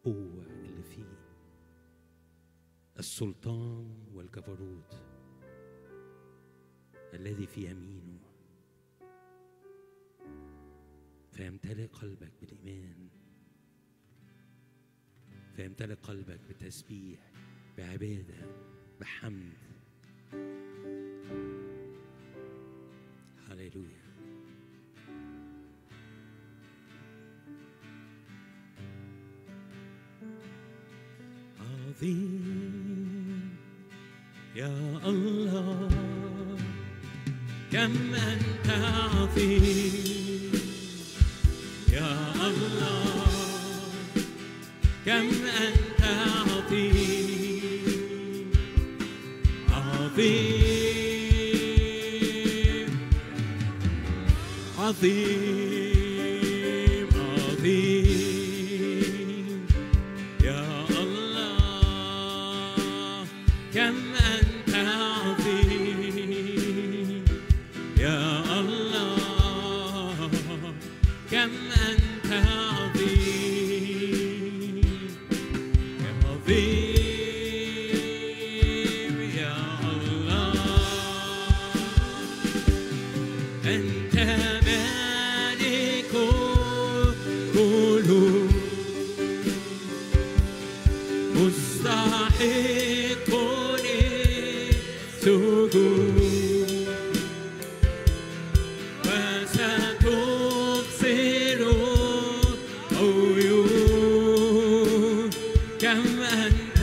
القوة اللي فيه السلطان والجبروت الذي في يمينه فيمتلئ قلبك بالإيمان فيمتلئ قلبك بتسبيح بعبادة بحمد هللويا عظيم يا الله كم أنت عظيم يا الله كم أنت عظيم عظيم عظيم عظيم يا الله كم أنت عظيم يا الله كم أنت عظيم يا عظيم يا الله أنت مالك قلوب مستحق للسجود وستبصر عيون كم أنت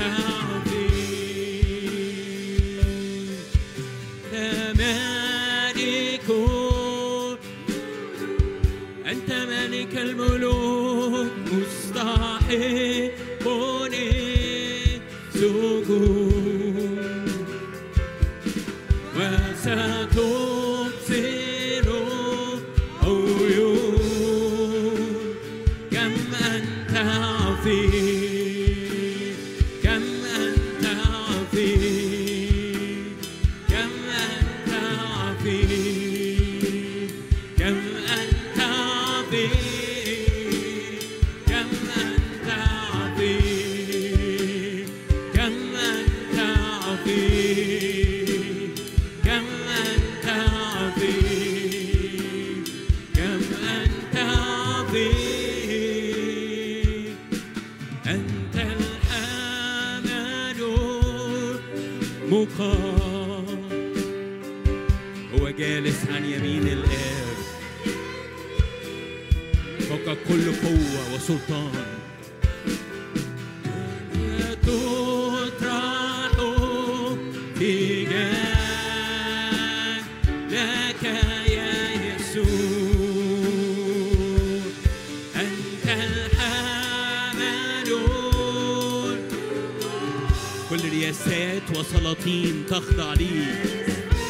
عظيم يا مالك أنت ملك الملوك مستحق للسجود وستبصر عيون كم أنت عظيم كم أنت عظيم كم أنت عظيم كم أنت عظيم كم أنت عظيم كم أنت عظيم كم أنت عظيم كم أنت عظيم أنت الحمل مقام هو جالس عن يمين الآب فوق كل قوة وسلطان تطرح تجاه لك يا يسوع أنت الحمل كل رياسات وسلاطين تخضع ليك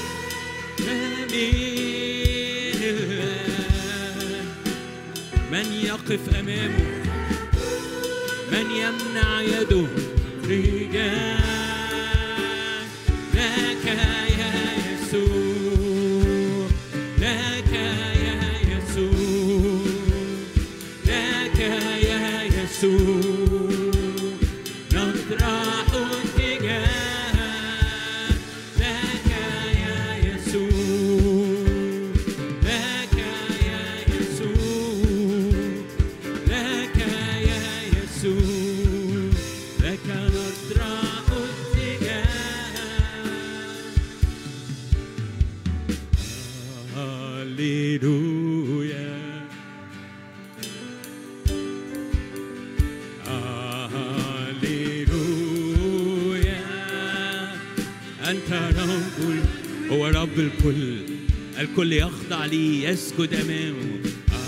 من يقف أمامه من يمنع يده رجال لك يا يسوع لك يا يسوع لك يا يسوع نطرح اتجاه لك يا يسوع لك يا يسوع لك يا يسوع لك نطرح اتجاه هللويا هللويا أنت رب ال- هو رب الكل الكل يخضع لي يسجد أمامه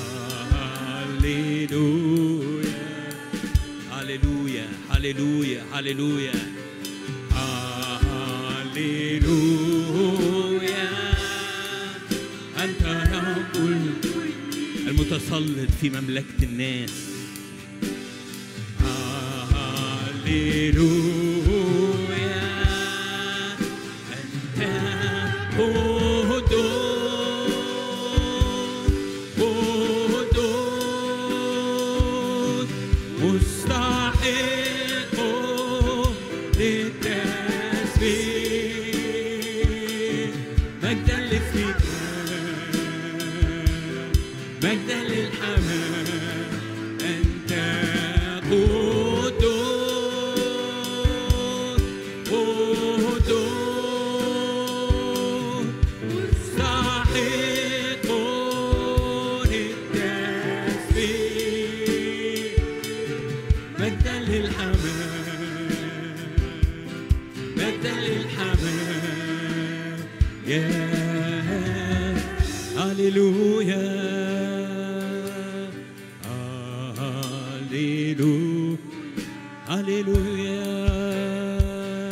هللويا هللويا هللويا هللويا هللويا أنت رب ال- المتسلط في مملكة الناس هللويا أنت قدوس قدوس مستحق مستحق للتسبيح مجدا لاسمك مجدا للحمام أنت قدوس قدوس مستحق للتسبيح مجدا للحمام مجدا للحمام يا هللويا هللويا هللويا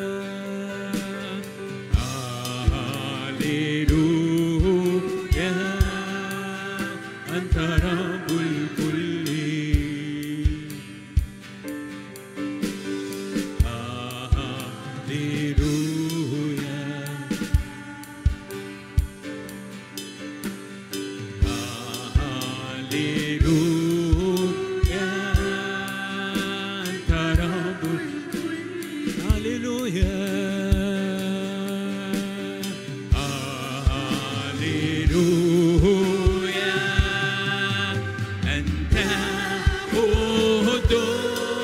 هللويا أنت رب الكل هللويا هللويا أنت رب هللويا هللويا أنت قدوس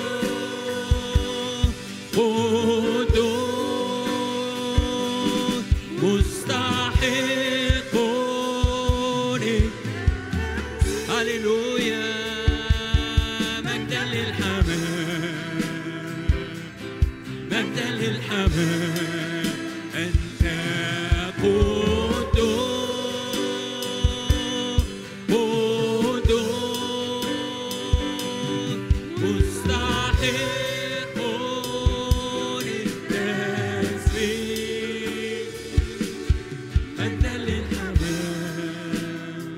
قدوس مستحق هللويا مجدا للحمام مجدا للحمام أنت قدوس قدوس مستحق للتسبيح مجدا للحمام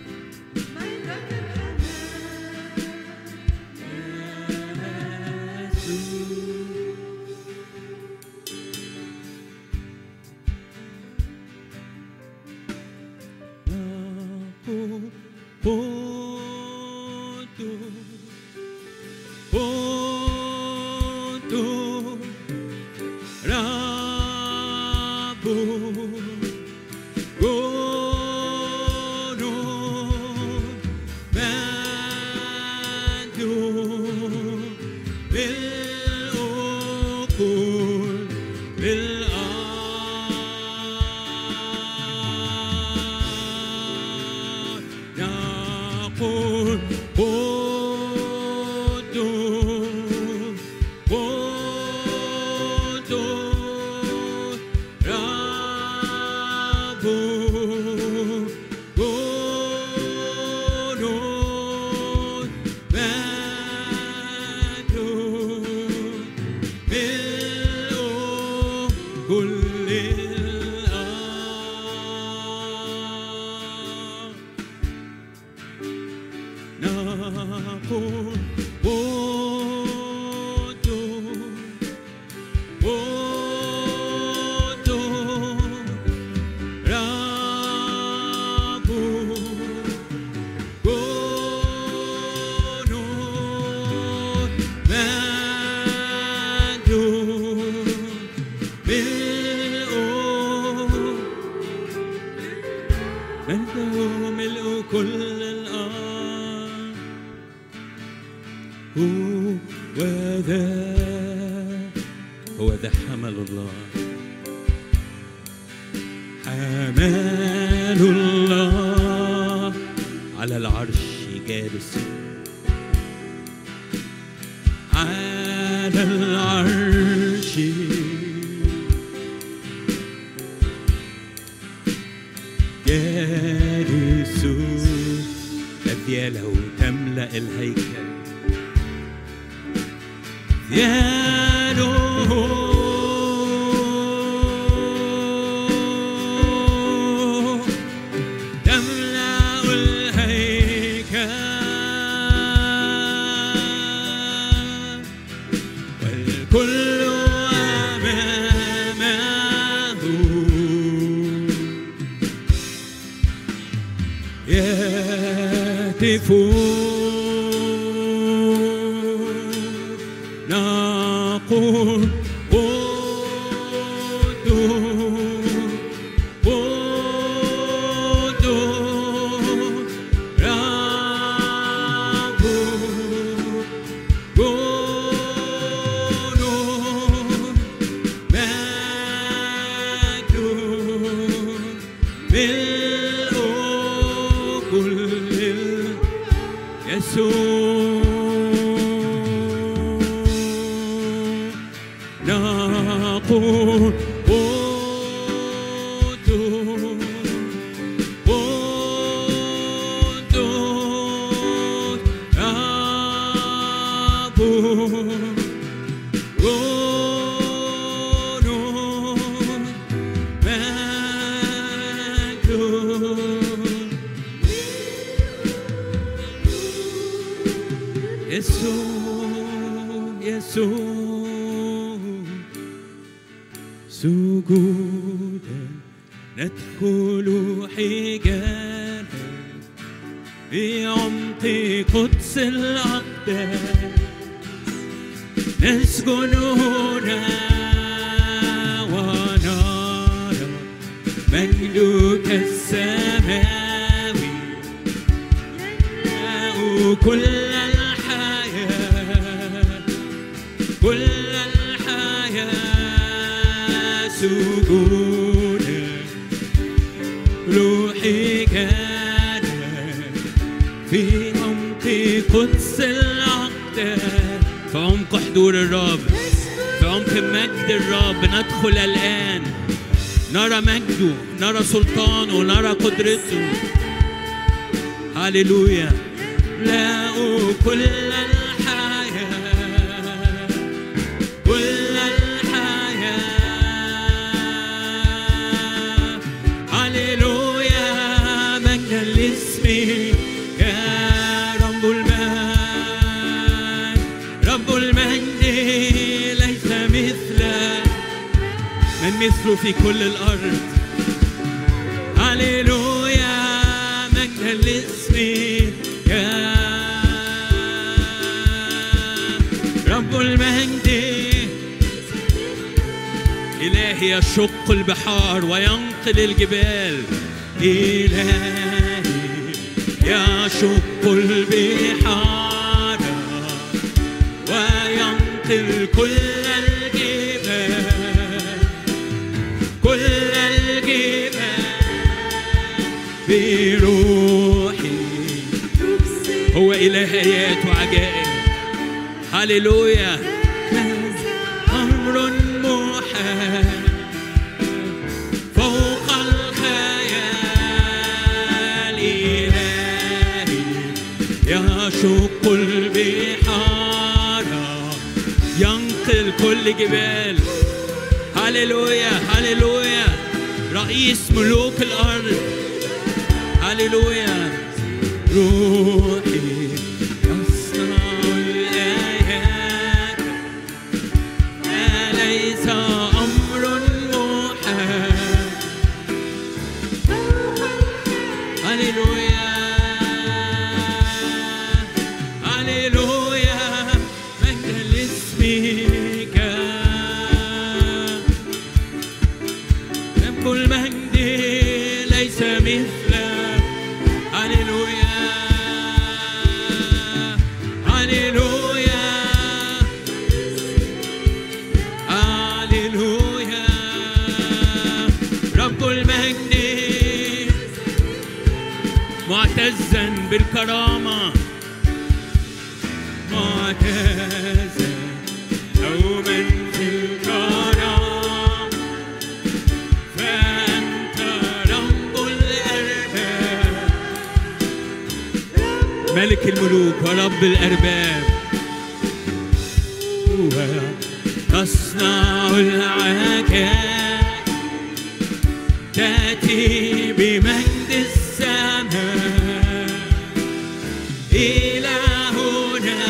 نقول قدوس قدوس رب قدوس مجدود ملء كل الأرض نقول قدوس قدوس رب قدوس مجدود ملء ملء ملء كل الأرض هو ذا هو ذا حمل الله حمل الله على العرش جالس على العرش جالس أذياله تملأ الهيكل ذياله تملأ الهيكل والكل أمامه نقول قدوس قدوس رب قولوا مجد ملء كل يسوع نقول قدوس قدوس رب قولوا مجد يسوع يسوع سجودا ندخل حجالا في عمق قدس الأقدام نسكن هنا ونرى مجدك السماوي يملأ كل الحياة كل الحياة سجودا روحي كان في عمق قدس الأقدام في عمق حضور الرب في عمق مجد الرب ندخل الآن نرى مجده نرى سلطانه نرى قدرته هللويا لاقوا كل الحياة كل الحياة هللويا مجدا لاسمك يا رب المجد رب المجد ليس مثله من مثله في كل الأرض هللويا مجدا لاسمك يا رب المجد إلهي يشق البحار وينقل الجبال إلهي يشق البحار وينقل كل الجبال كل الجبال بروحي هو إله آيات وعجائب هللويا أمر محال فوق الخيال إلهي يشق البحار ينقل كل جبال هللويا هللويا رئيس ملوك الأرض هللويا روحي يصنع الآيات أليس أمر محال هللويا هللويا مجدا لاسمك رب المجد ليس مثله هللويا هللويا هللويا رب المجد معتزا بالكرامة معتزا دوما في الكرامة فأنت رب الأرباب ملك الملوك ورب الأرباب هو تصنع العجائب تأتي بمجد السماء إلهنا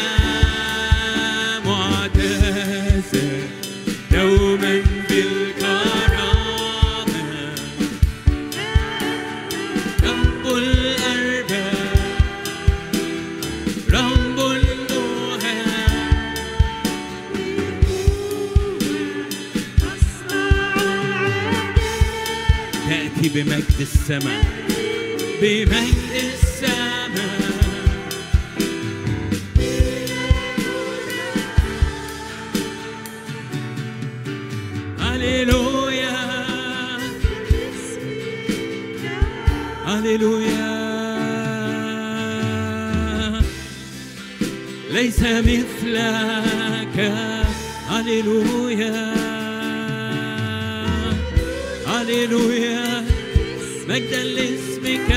معتزا دوما بالكرامة رب الأرباب رب المهاب نأتي بمجد السماء بمجد السماء هللويا هللويا ليس مثلك هللويا هللويا مجدا لاسمك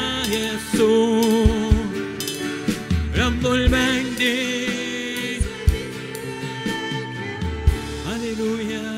يسوع رب المجد هللويا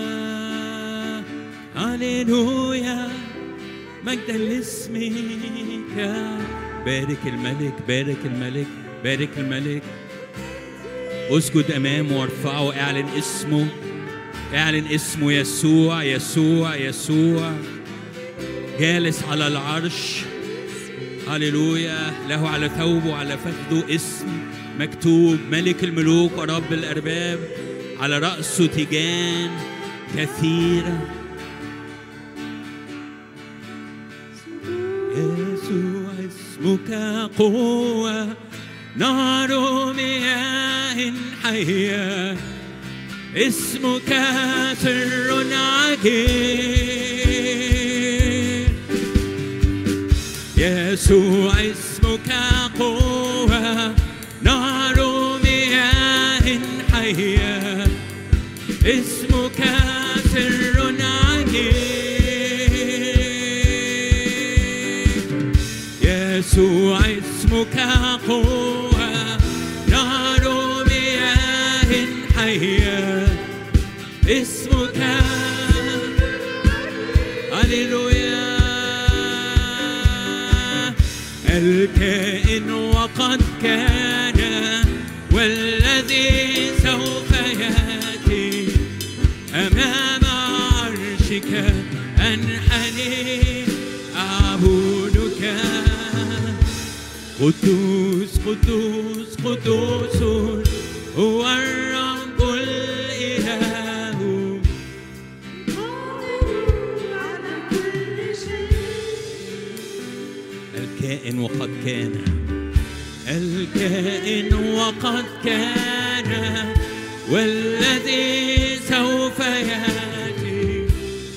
هللويا مجدا لاسمك بارك الملك بارك الملك بارك الملك اسجد امامه وارفعه اعلن اسمه اعلن اسمه يسوع يسوع يسوع جالس على العرش هللويا له على ثوبه على فخذه اسم مكتوب ملك الملوك ورب الارباب على راسه تيجان كثيره يسوع اسمك قوة نار مياه حية اسمك سر عجيب يسوع اسمك قوة نار مياه حية اسمك سر عجيب يسوع اسمك قوة نار مياه حية اسمك هللويا الكائن وقد كان والذي سوف يأتي أمام عرشك أنحني أعبدك قدوس قدوس قدوس هو الرب الإله الكائن وقد كان الكائن وقد كان والذي سوف يأتي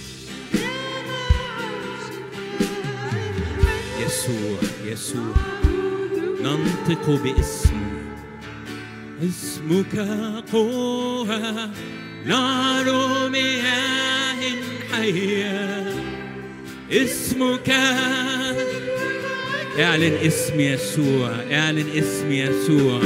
يسوع يسوع ننطق باسمه اسمك قوة نار مياه حية اسمك اعلن اسم يسوع اعلن اسم يسوع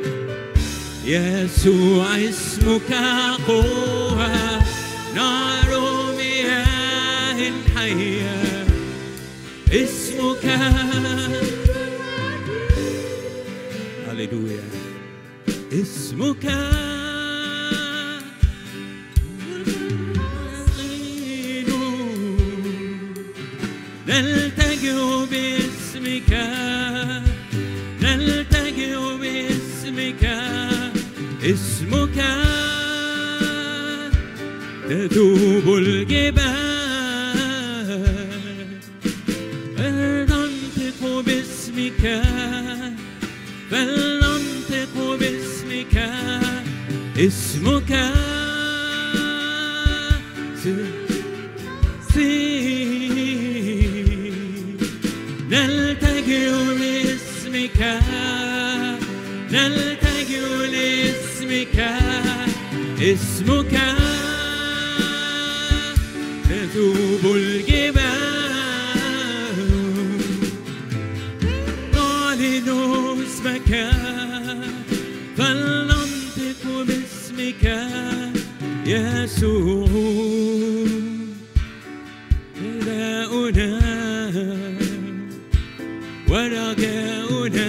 يسوع اسمك قوة نار مياه حية اسمك هللويا اسمك نلتجئ باسمك نلتجئ باسمك اسمك تذوب الجبال فلننطق باسمك فلننطق باسمك اسمك سي نلتجئ لاسمك نلتجئ لاسمك اسمك تذوب الجبال نعلن اسمك فلننطق باسمك يسوع فداؤنا ورجاؤنا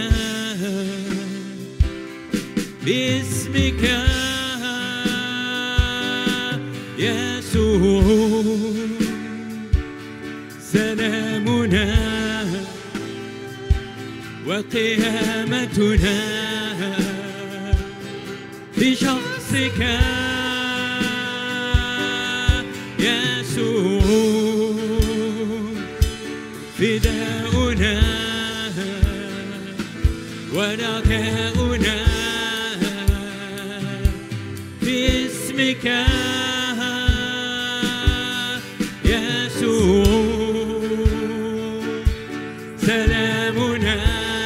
باسمك يسوع سلامنا وقيامتنا في شخصك يسوع فداؤنا ورجاؤنا في اسمك يسوع سلامنا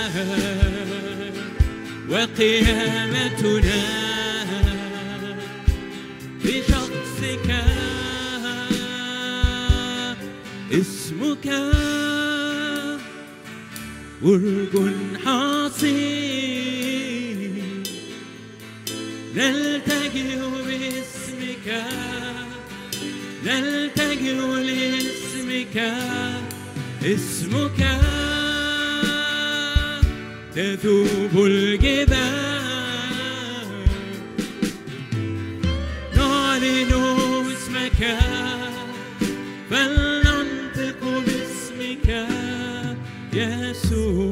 وقيامتنا في شخصك اسمك برج حصين نلتجئ باسمك نلتجئ لاسمك اسمك تذوب الجبال نعلن اسمك فلننطق باسمك يسوع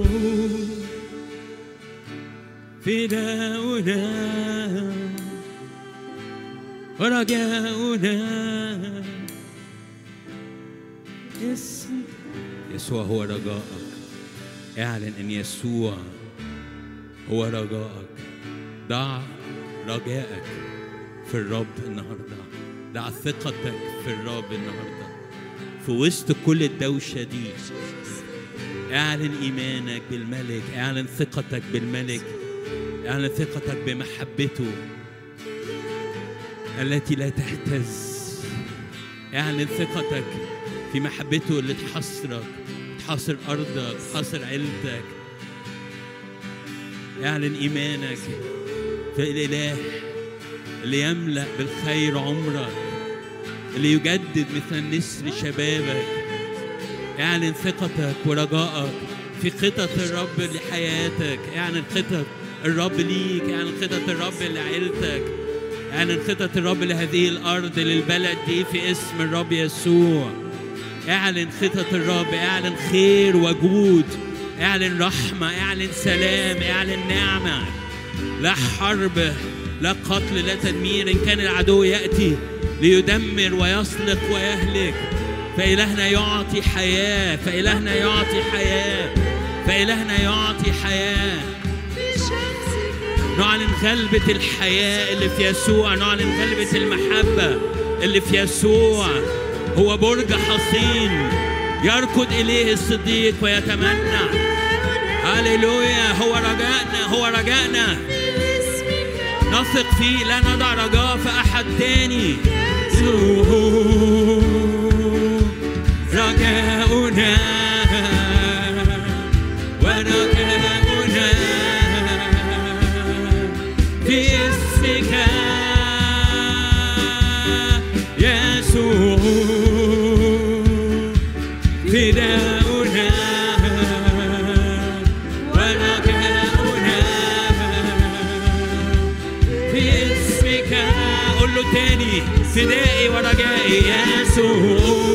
فداؤنا ورجاؤنا اسم يسوع هو رجائك اعلن ان يسوع هو رجائك ضع رجائك في الرب النهارده ضع ثقتك في الرب النهارده في وسط كل الدوشه دي اعلن ايمانك بالملك اعلن ثقتك بالملك اعلن ثقتك بمحبته التي لا تهتز اعلن ثقتك في محبته اللي تحصرك تحاصر ارضك تحاصر عيلتك اعلن ايمانك في الاله اللي يملا بالخير عمرك اللي يجدد مثل النسر شبابك اعلن ثقتك ورجائك في خطط الرب لحياتك اعلن خطط الرب ليك اعلن خطط الرب لعيلتك اعلن خطط الرب لهذه الارض للبلد دي في اسم الرب يسوع اعلن خطط الرب اعلن خير وجود اعلن رحمه اعلن سلام اعلن نعمه لا حرب لا قتل لا تدمير ان كان العدو ياتي ليدمر ويسلق ويهلك فإلهنا يعطي حياة فإلهنا يعطي حياة فإلهنا يعطي حياة نعلن غلبة الحياة اللي في يسوع نعلن غلبة المحبة اللي في يسوع هو برج حصين يركض إليه الصديق ويتمنى هللويا هو رجائنا هو رجائنا نثق فيه لا نضع رجاء في أحد تاني رجاؤنا ورجاؤنا في اسمك يسوع فداؤنا ورجاؤنا في اسمك قول له تاني فدائي ورجائي يسوع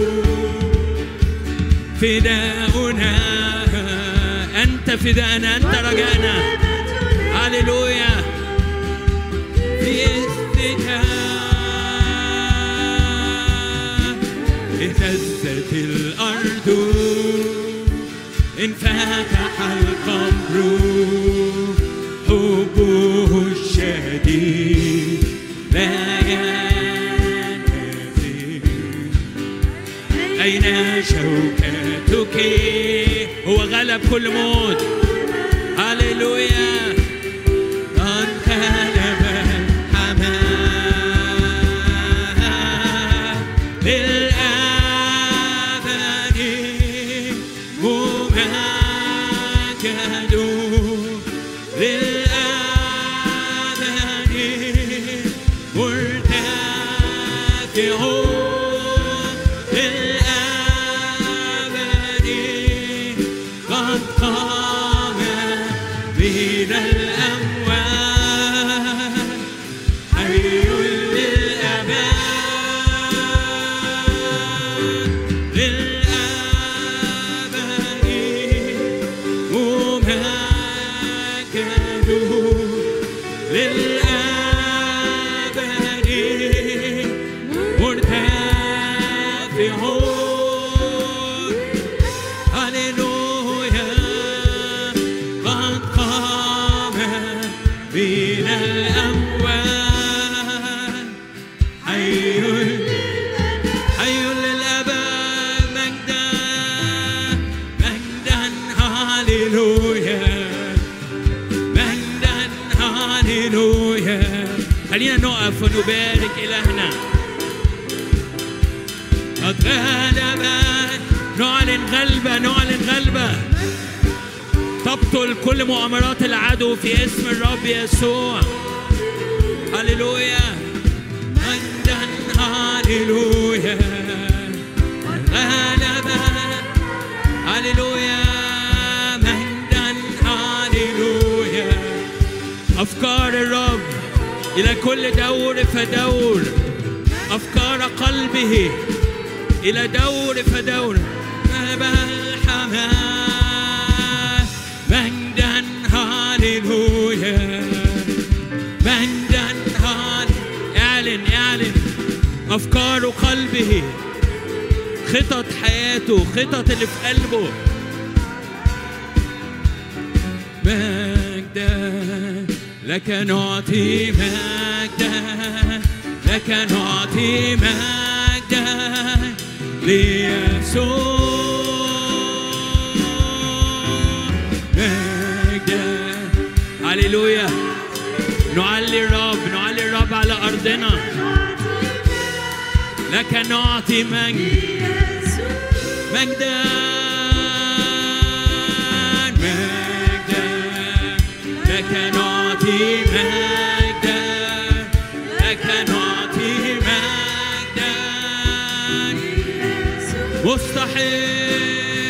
فداؤنا أنت فداءنا أنت رجاءنا هللويا في اسمك اهتزت الأرض انفتح القبر حبه الشديد لا ينتهي أين شوكتك هو غلب كل موت هللويا قد غلب الحمام للأبد ممجد للأبد مرتفع للأبد قد قام من الأموات حي للأبد للأبد ممجد للأبد مرتفع خلينا نقف ونبارك إلهنا قد غلب نعلن غلبة نعلن غلبة تبطل كل مؤامرات العدو في اسم الرب يسوع هللويا مجدا هللويا غلب هللويا مجدا هللويا أفكار الرب إلى كل دور فدور أفكار قلبه إلى دور فدور ذهب الحمام مجدا هاليلويا مجدا هال اعلن اعلن أفكار قلبه خطط حياته خطط اللي في قلبه مجدا لك نعطي مجدا لك نعطي مجدا ليسوع مجدا هللويا نعلي الرب نعلي الرب على أرضنا لك نعطي مجد مجدا مجدا لك نعطي مجدا لك نعطي مجدا مستحيل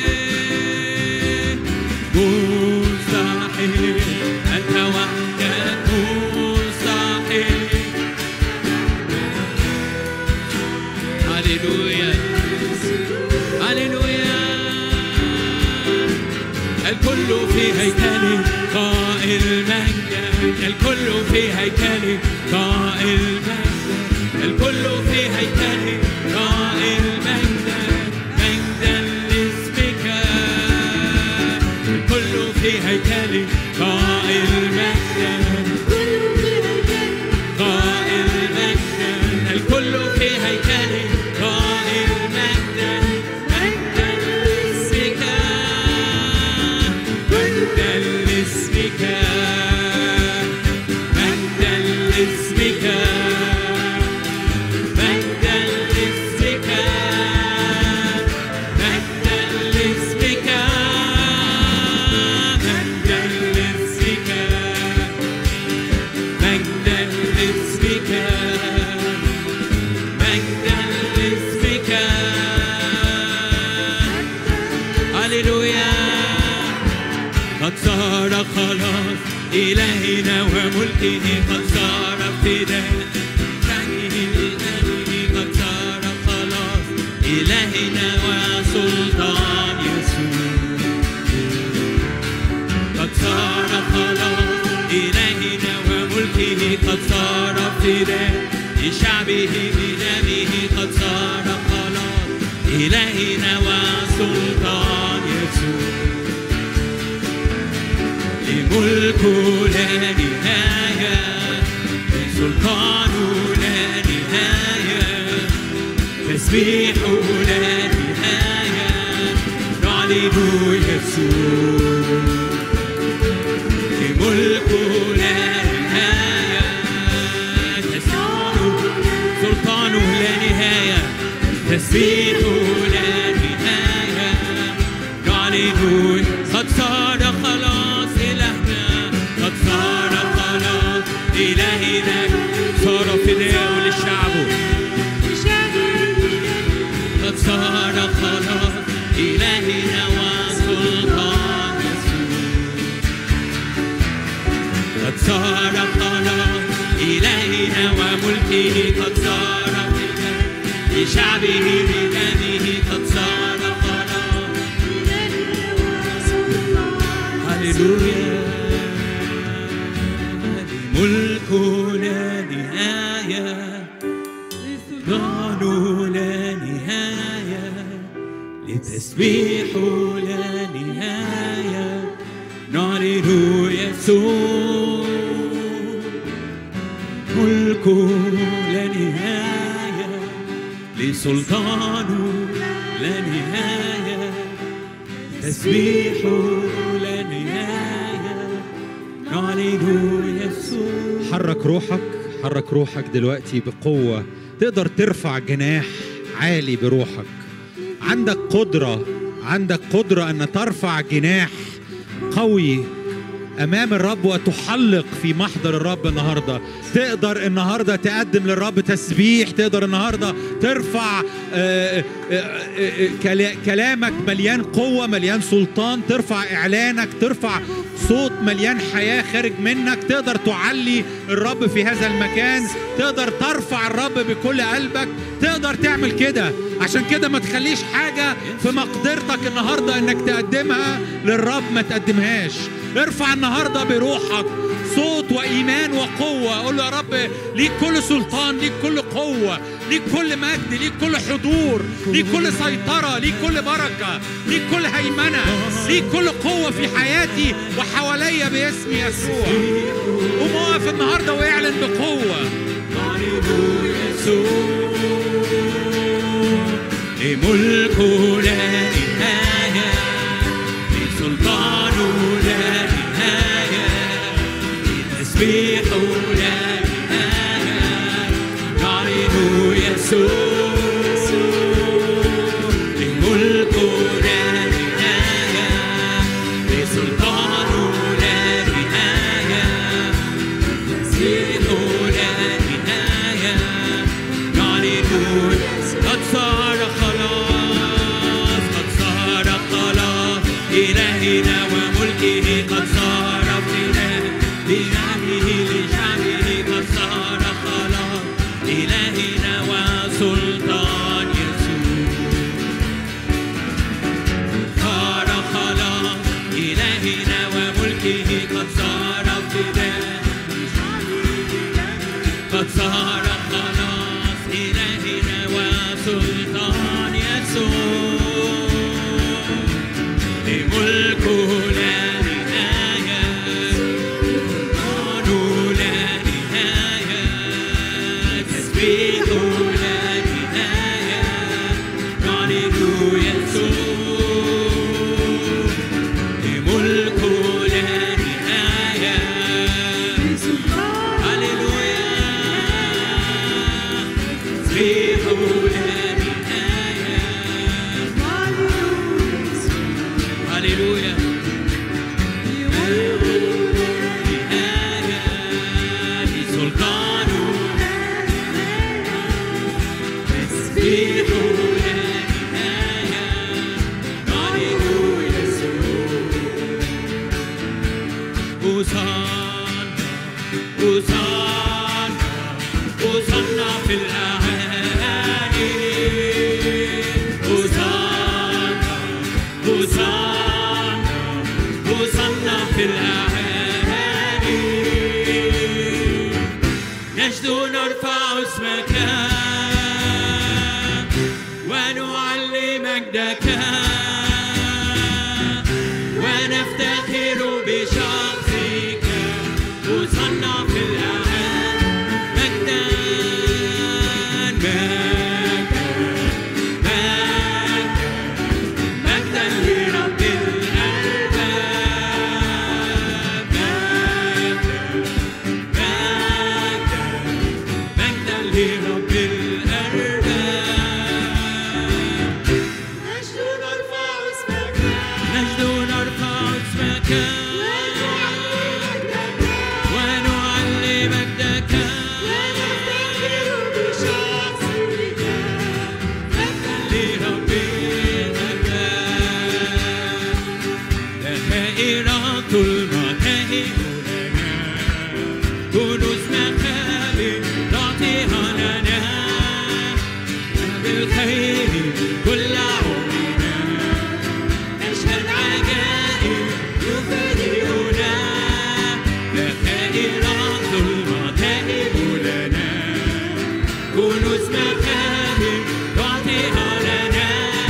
مستحيل أنت وحدك مستحيل هللويا هللويا الكل في هيكلي قائل مجدا الكل في هيكلي قائل مجدا الكل في هيكلي قائل مجدا مجدا لاسمك الكل في هيكلي قائل مجدا قائل مجدا الكل في هيكلي قائل مجدا مجدا لاسمك مجدا لاسمك مجدا لاسمك مجدا لاسمك مجدا لاسمك مجدا لاسمك مجدا لاسمك مجدا لاسمك هللويا قد صار خلاص إلهنا وملكه قد صار فداء شأنه لأمره قد صار خلاص إلهنا وسلطان يسوع قد صار خلاص إلهنا وملكه قد صار فداء لشعبه بدمه قد صار خلاص إلهنا وسلطان يسوع لملك لا نهاية لسلطان لا نهاية تسبيح لا نهاية نعلن يسوع لملك لا نهاية تسبيح سلطان لا نهاية تسبيح لا نهاية نعلن قد صار خلاص إلهنا قد صار خلاص إلهنا صار فداء لشعبه قد صار خلاص إلهنا وسلطان يسوع قد صار خلاص إلهنا وملكه قد صار فداء لشعبه بدمه قد صار خلاص هللويا ملك لا نهاية سلطان لا نهاية لتسبيح لا نهاية نعلن يسوع ملك لا نهاية لسلطان لا نهاية تسبيح لا نهاية نعلن يسوع حرك روحك حرك روحك دلوقتي بقوة تقدر ترفع جناح عالي بروحك عندك قدرة عندك قدرة أن ترفع جناح قوي امام الرب وتحلق في محضر الرب النهارده تقدر النهارده تقدم للرب تسبيح تقدر النهارده ترفع آه، آه، آه، كلا- كلامك مليان قوه مليان سلطان ترفع اعلانك ترفع صوت مليان حياه خارج منك تقدر تعلي الرب في هذا المكان تقدر ترفع الرب بكل قلبك تقدر تعمل كده عشان كده ما تخليش حاجه في مقدرتك النهارده انك تقدمها للرب ما تقدمهاش ارفع النهارده بروحك صوت وايمان وقوه قول له يا رب ليك كل سلطان ليك كل قوه ليك كل مجد ليك كل حضور ليك كل سيطره ليك كل بركه ليك كل هيمنه ليك كل قوه في حياتي وحواليا باسم يسوع قوم اقف النهارده واعلن بقوه لملكه لا نهاية لسلطانه لا نهاية لتسبيحه لا نهاية نعلن يسوع لملكه لا نهاية لسلطانه لا نهاية تسبيحه لا نهاية نعلن قد صار خلاص قد صار خلاص إلهنا وملكه قد صار ابتلاء لشعبه لشعبه قد صار خلاص إلهنا وسلطان يسوع صار خلاص إلهنا وملكه قد صار ابتداء قد صار خلاص إلهنا وسلطان يسوع لملكه لا نهاية سلطانه لا نهاية تسبيحه لا نهاية نعلن يسوع لملكه لا نهاية هللويا تسبيحه لا نهاية هللويا نهاية لسلطانه تسبيحه لا نهاية نعلن يسوع أوصانا أوصانا أوصانا في الأعالي أوصانا أوصانا أوصانا في الأعالي نجد نرفع اسمك ونعلي مجدك ونفتخر بشخصك وصلنا في الأعالي مجدا مجدا مجدا مجدا لرب الأرباب مجدا مجدا لرب الأرباب نجد نرفع اسمك نجد نرفع اسمك ونعلي مجدك لرب الأرباب دائرة المكائن لنا كنوز مخابئ تعطيها لنا بالخير كل عمرنا نشهد عجائب تفرحنا دائرة المكائن لنا كنوز مخابئ تعطيها لنا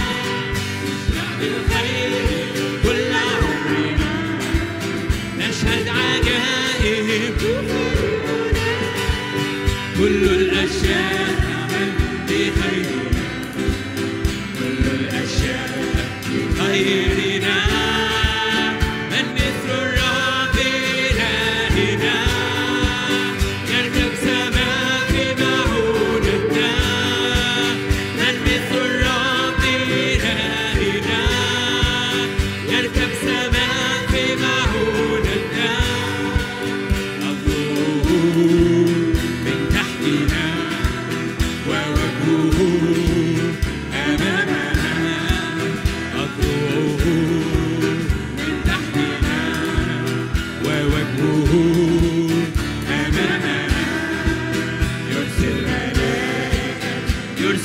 بالخير كل عمرنا نشهد عجائب كل الأشياء تعمل بخيرنا كل الأشياء بخيرنا من مثل الرب إلهنا يركب سماء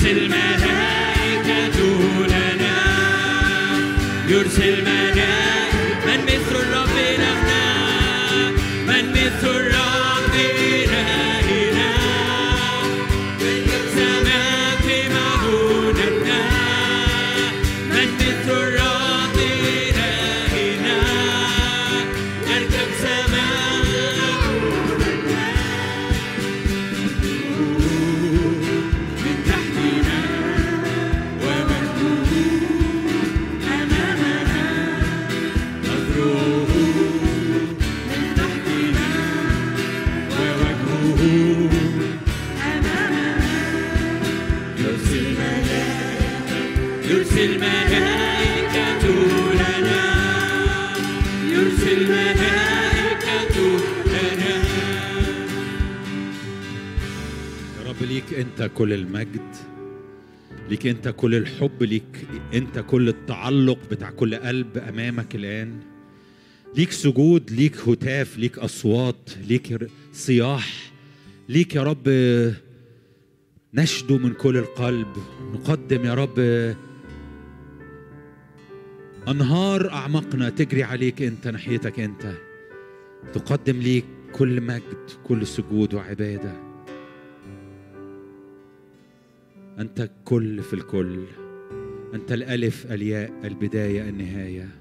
يرسل ملائكة لنا يرسل ملائكة من مثل الرب إلهنا من مثل الرب إلهنا من سماء معونتنا من مثل الرب إلهنا نركب سماء من تحتنا ومجده أمامنا نظره من تحتنا ووجهه أمامنا يرسل ملائكة يرسل ملائكة لنا يرسل ملائكة لنا يا رب ليك انت كل المجد ليك انت كل الحب ليك انت كل التعلق بتاع كل قلب امامك الان ليك سجود ليك هتاف ليك اصوات ليك ر- صياح ليك يا رب نشدو من كل القلب نقدم يا رب انهار اعماقنا تجري عليك انت ناحيتك انت تقدم ليك كل مجد كل سجود وعباده أنت الكل في الكل أنت الألف الياء البداية النهاية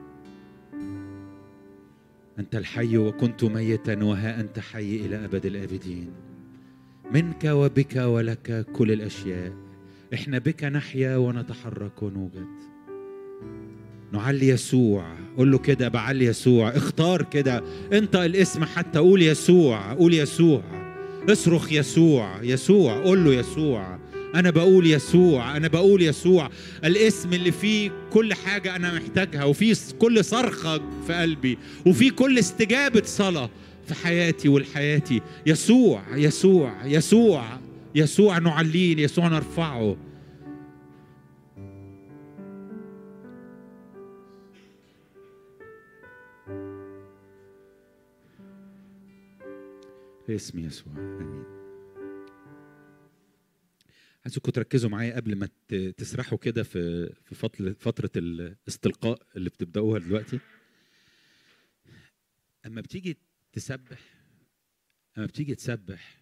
أنت الحي وكنت ميتا وها أنت حي إلى أبد الآبدين منك وبك ولك كل الأشياء إحنا بك نحيا ونتحرك ونوجد نعلي يسوع قول له كده بعلي يسوع اختار كده انطق الاسم حتى قول يسوع قول يسوع اصرخ يسوع يسوع قول له يسوع انا بقول يسوع انا بقول يسوع الاسم اللي فيه كل حاجه انا محتاجها وفيه كل صرخه في قلبي وفيه كل استجابه صلاه في حياتي والحياتي يسوع يسوع يسوع يسوع نعليه يسوع نرفعه في اسم يسوع امين عايزكم تركزوا معايا قبل ما ت- تسرحوا كده في في فتره فتره الاستلقاء اللي بتبداوها دلوقتي اما بتيجي تسبح اما بتيجي تسبح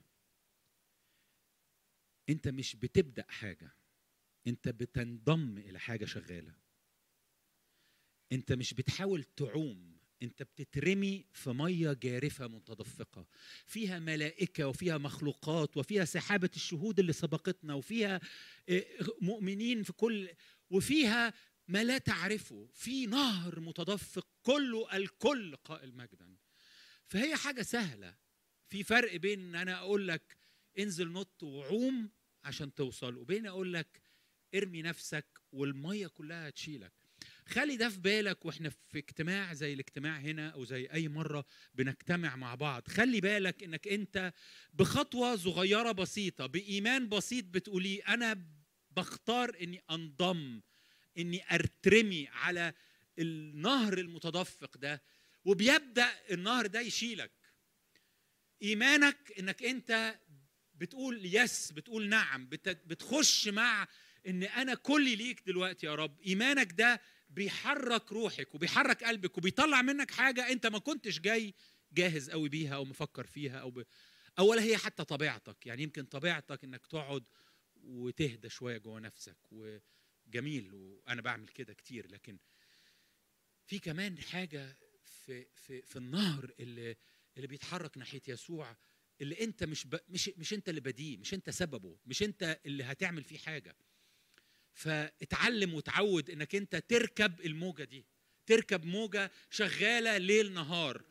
انت مش بتبدا حاجه انت بتنضم الى حاجه شغاله انت مش بتحاول تعوم انت بتترمي في ميه جارفه متدفقه فيها ملائكه وفيها مخلوقات وفيها سحابه الشهود اللي سبقتنا وفيها آه، مؤمنين في كل وفيها ما لا تعرفه في نهر متدفق كله الكل قائل مجدا فهي حاجه سهله في فرق بين ان انا اقول لك انزل نط وعوم عشان توصل وبين اقول لك ارمي نفسك والميه كلها هتشيلك خلي ده في بالك واحنا في اجتماع زي الاجتماع هنا او زي اي مره بنجتمع مع بعض خلي بالك انك انت بخطوه صغيره بسيطه بايمان بسيط بتقوليه انا بختار اني انضم اني ارترمي على النهر المتدفق ده وبيبدا النهر ده يشيلك ايمانك انك انت بتقول يس بتقول نعم بت- بتخش مع ان انا كلي ليك دلوقتي يا رب ايمانك ده بيحرك روحك وبيحرك قلبك وبيطلع منك حاجه انت ما كنتش جاي جاهز قوي بيها او مفكر فيها او ب... او ولا هي حتى طبيعتك يعني يمكن طبيعتك انك تقعد وتهدى شويه جوه نفسك وجميل وانا بعمل كده كتير لكن في كمان حاجه في في في النهر اللي اللي بيتحرك ناحيه يسوع اللي انت مش ب... مش مش انت اللي بديه مش انت سببه مش انت اللي هتعمل فيه حاجه فاتعلم وتعود انك انت تركب الموجه دي تركب موجه شغاله ليل نهار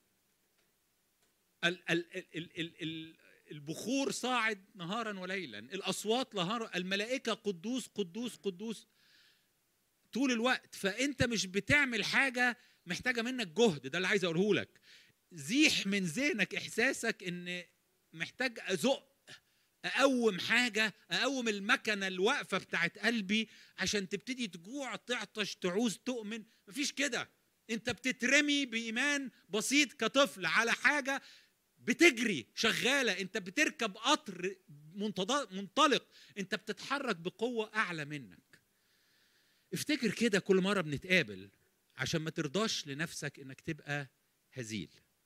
ال ال ال ال ال ال البخور صاعد نهارا وليلا الاصوات نهارا الملائكه قدوس قدوس قدوس طول الوقت فانت مش بتعمل حاجه محتاجه منك جهد ده اللي عايز اقوله لك زيح من ذهنك احساسك ان محتاج ازق اقوم حاجه اقوم المكنه الواقفه بتاعت قلبي عشان تبتدي تجوع تعطش تعوز تؤمن مفيش كده انت بتترمي بايمان بسيط كطفل على حاجه بتجري شغاله انت بتركب قطر منتض- منطلق انت بتتحرك بقوه اعلى منك افتكر كده كل مره بنتقابل عشان ما ترضاش لنفسك انك تبقى هزيل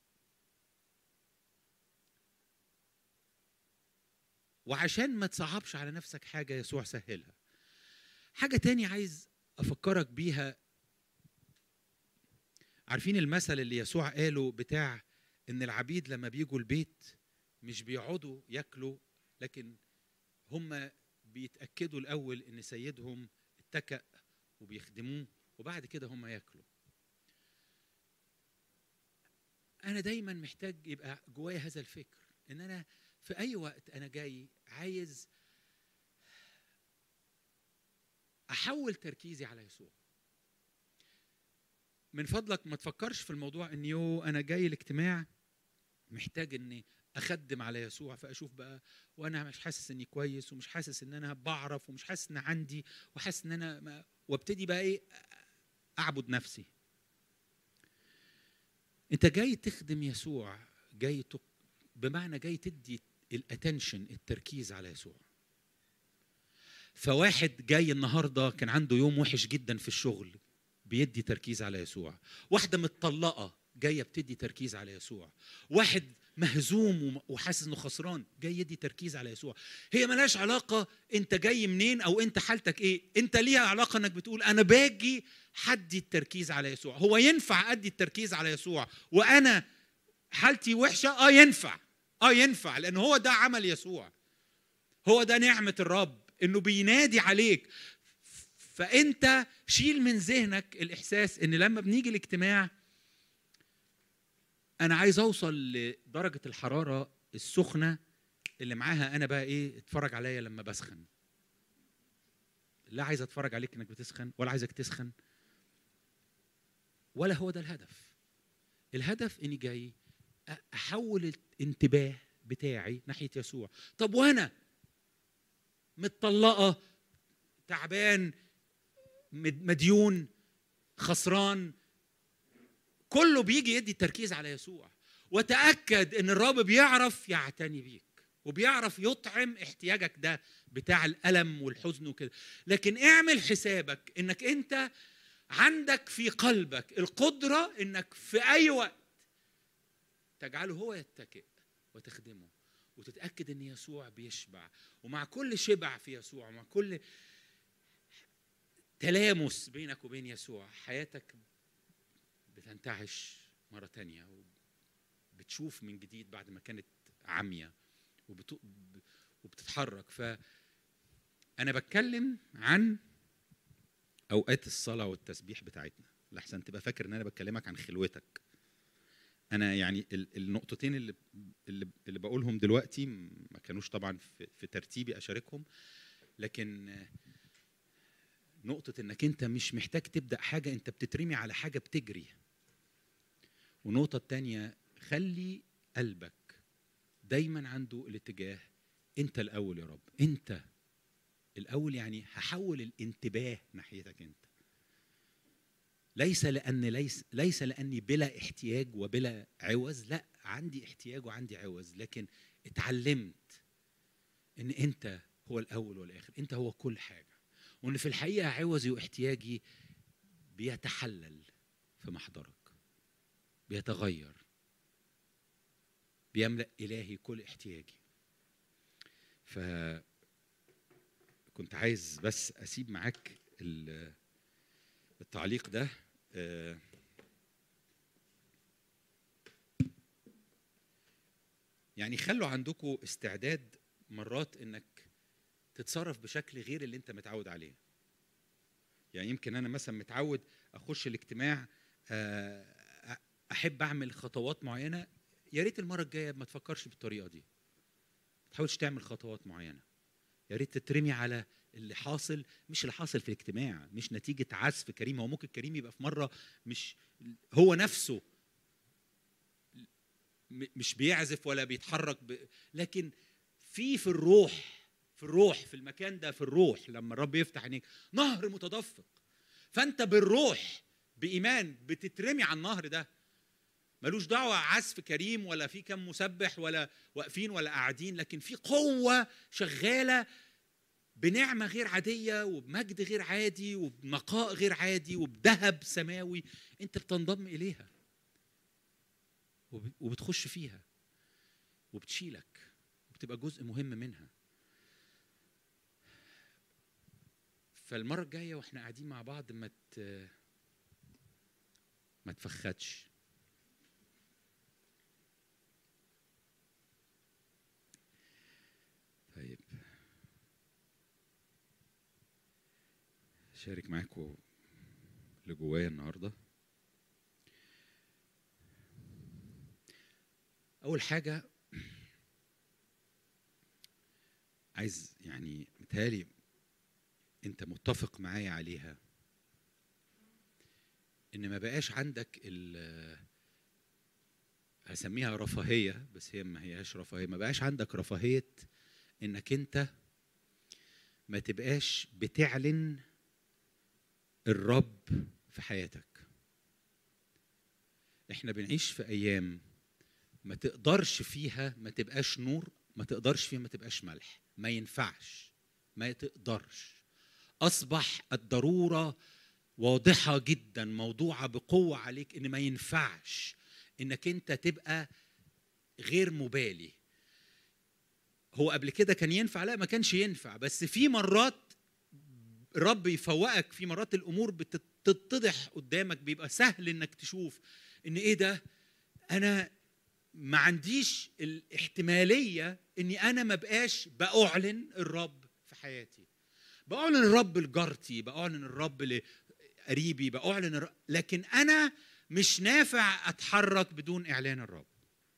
وعشان ما تصعبش على نفسك حاجه يسوع سهلها حاجه تاني عايز افكرك بيها عارفين المثل اللي يسوع قاله بتاع ان العبيد لما بيجوا البيت مش بيقعدوا ياكلوا لكن هم بيتاكدوا الاول ان سيدهم اتكأ وبيخدموه وبعد كده هم ياكلوا انا دايما محتاج يبقى جوايا هذا الفكر ان انا في اي وقت انا جاي عايز احول تركيزي على يسوع من فضلك ما تفكرش في الموضوع ان يو انا جاي الاجتماع محتاج اني اخدم على يسوع فاشوف بقى وانا مش حاسس اني كويس ومش حاسس ان انا بعرف ومش حاسس ان عندي وحاسس ان انا ما وابتدي بقى ايه اعبد نفسي انت جاي تخدم يسوع جاي تق... بمعنى جاي تدي الاتنشن التركيز على يسوع فواحد جاي النهارده كان عنده يوم وحش جدا في الشغل بيدي تركيز على يسوع واحده متطلقه جايه بتدي تركيز على يسوع واحد مهزوم وم- وحاسس انه خسران جاي يدي تركيز على يسوع هي ملهاش علاقه انت جاي منين او انت حالتك ايه انت ليها علاقه انك بتقول انا باجي حدي التركيز على يسوع هو ينفع ادي التركيز على يسوع وانا حالتي وحشه اه ينفع اه ينفع لان هو ده عمل يسوع هو ده نعمه الرب انه بينادي عليك فانت شيل من ذهنك الاحساس ان لما بنيجي الاجتماع انا عايز اوصل لدرجه الحراره السخنه اللي معاها انا بقى ايه اتفرج عليا لما بسخن لا عايز اتفرج عليك انك بتسخن ولا عايزك تسخن ولا هو ده الهدف الهدف اني جاي أ- احول الانتباه بتاعي ناحيه يسوع طب وانا متطلقه تعبان مد- مديون خسران كله بيجي يدي التركيز على يسوع وتاكد ان الرب بيعرف يعتني بيك وبيعرف يطعم احتياجك ده بتاع الالم والحزن وكده لكن اعمل حسابك انك انت عندك في قلبك القدره انك في اي وقت تجعله هو يتكئ وتخدمه وتتاكد ان يسوع بيشبع ومع كل شبع في يسوع ومع كل تلامس بينك وبين يسوع حياتك بتنتعش مرة تانية وبتشوف من جديد بعد ما كانت عمية وبت... وبتتحرك فأنا بتكلم عن أوقات الصلاة والتسبيح بتاعتنا لحسن تبقى فاكر إن أنا بكلمك عن خلوتك أنا يعني ال- النقطتين اللي اللي, اللي بقولهم دلوقتي ما كانوش طبعا في, في ترتيبي أشاركهم لكن آه، نقطة انك انت مش محتاج تبدأ حاجة انت بتترمي على حاجة بتجري والنقطة التانية خلي قلبك دايما عنده الاتجاه انت الاول يا رب انت الاول يعني هحول الانتباه ناحيتك انت ليس لان ليس ليس لاني بلا احتياج وبلا عوز لا عندي احتياج وعندي عوز لكن اتعلمت ان انت هو الاول والاخر انت هو كل حاجه وان في الحقيقه عوزي واحتياجي بيتحلل في محضرك بيتغير بيملا الهي كل احتياجي ف كنت عايز بس اسيب معاك ال- التعليق ده آه، يعني خلوا عندكم استعداد مرات انك تتصرف بشكل غير اللي انت متعود عليه يعني يمكن انا مثلا متعود اخش الاجتماع آه، احب اعمل خطوات معينه يا ريت المره الجايه ما تفكرش بالطريقه دي ما تحاولش تعمل خطوات معينه يا ريت تترمي على اللي حاصل مش اللي حاصل في الاجتماع مش نتيجه عزف كريم هو ممكن كريم يبقى في مره مش هو نفسه م- مش بيعزف ولا بيتحرك ب... لكن في في الروح في الروح في المكان ده في الروح لما الرب يفتح عينيك نهر متدفق فانت بالروح بايمان بتترمي على النهر ده ملوش دعوه عزف كريم ولا في كم مسبح ولا واقفين ولا قاعدين لكن في قوه شغاله بنعمه غير عاديه وبمجد غير عادي وبنقاء غير عادي وبذهب سماوي انت بتنضم اليها وب- وبتخش فيها وبتشيلك وبتبقى جزء مهم منها فالمره الجايه واحنا قاعدين مع بعض ما ت... ما تفخدش طيب شارك معاكم اللي جوايا النهارده اول حاجه عايز يعني متهيألي انت متفق معايا عليها ان ما بقاش عندك ال هسميها رفاهيه بس هي ما هياش رفاهيه ما بقاش عندك رفاهيه انك انت ما تبقاش بتعلن الرب في حياتك احنا بنعيش في ايام ما تقدرش فيها ما تبقاش نور ما تقدرش فيها ما تبقاش ملح ما ينفعش ما تقدرش اصبح الضروره واضحه جدا موضوعه بقوه عليك ان ما ينفعش انك انت تبقى غير مبالي هو قبل كده كان ينفع لا ما كانش ينفع بس في مرات الرب يفوقك في مرات الامور بتتضح قدامك بيبقى سهل انك تشوف ان ايه ده انا ما عنديش الاحتماليه اني انا ما بقاش باعلن الرب في حياتي باعلن الرب لجارتي باعلن الرب لقريبي باعلن الرب لكن انا مش نافع اتحرك بدون اعلان الرب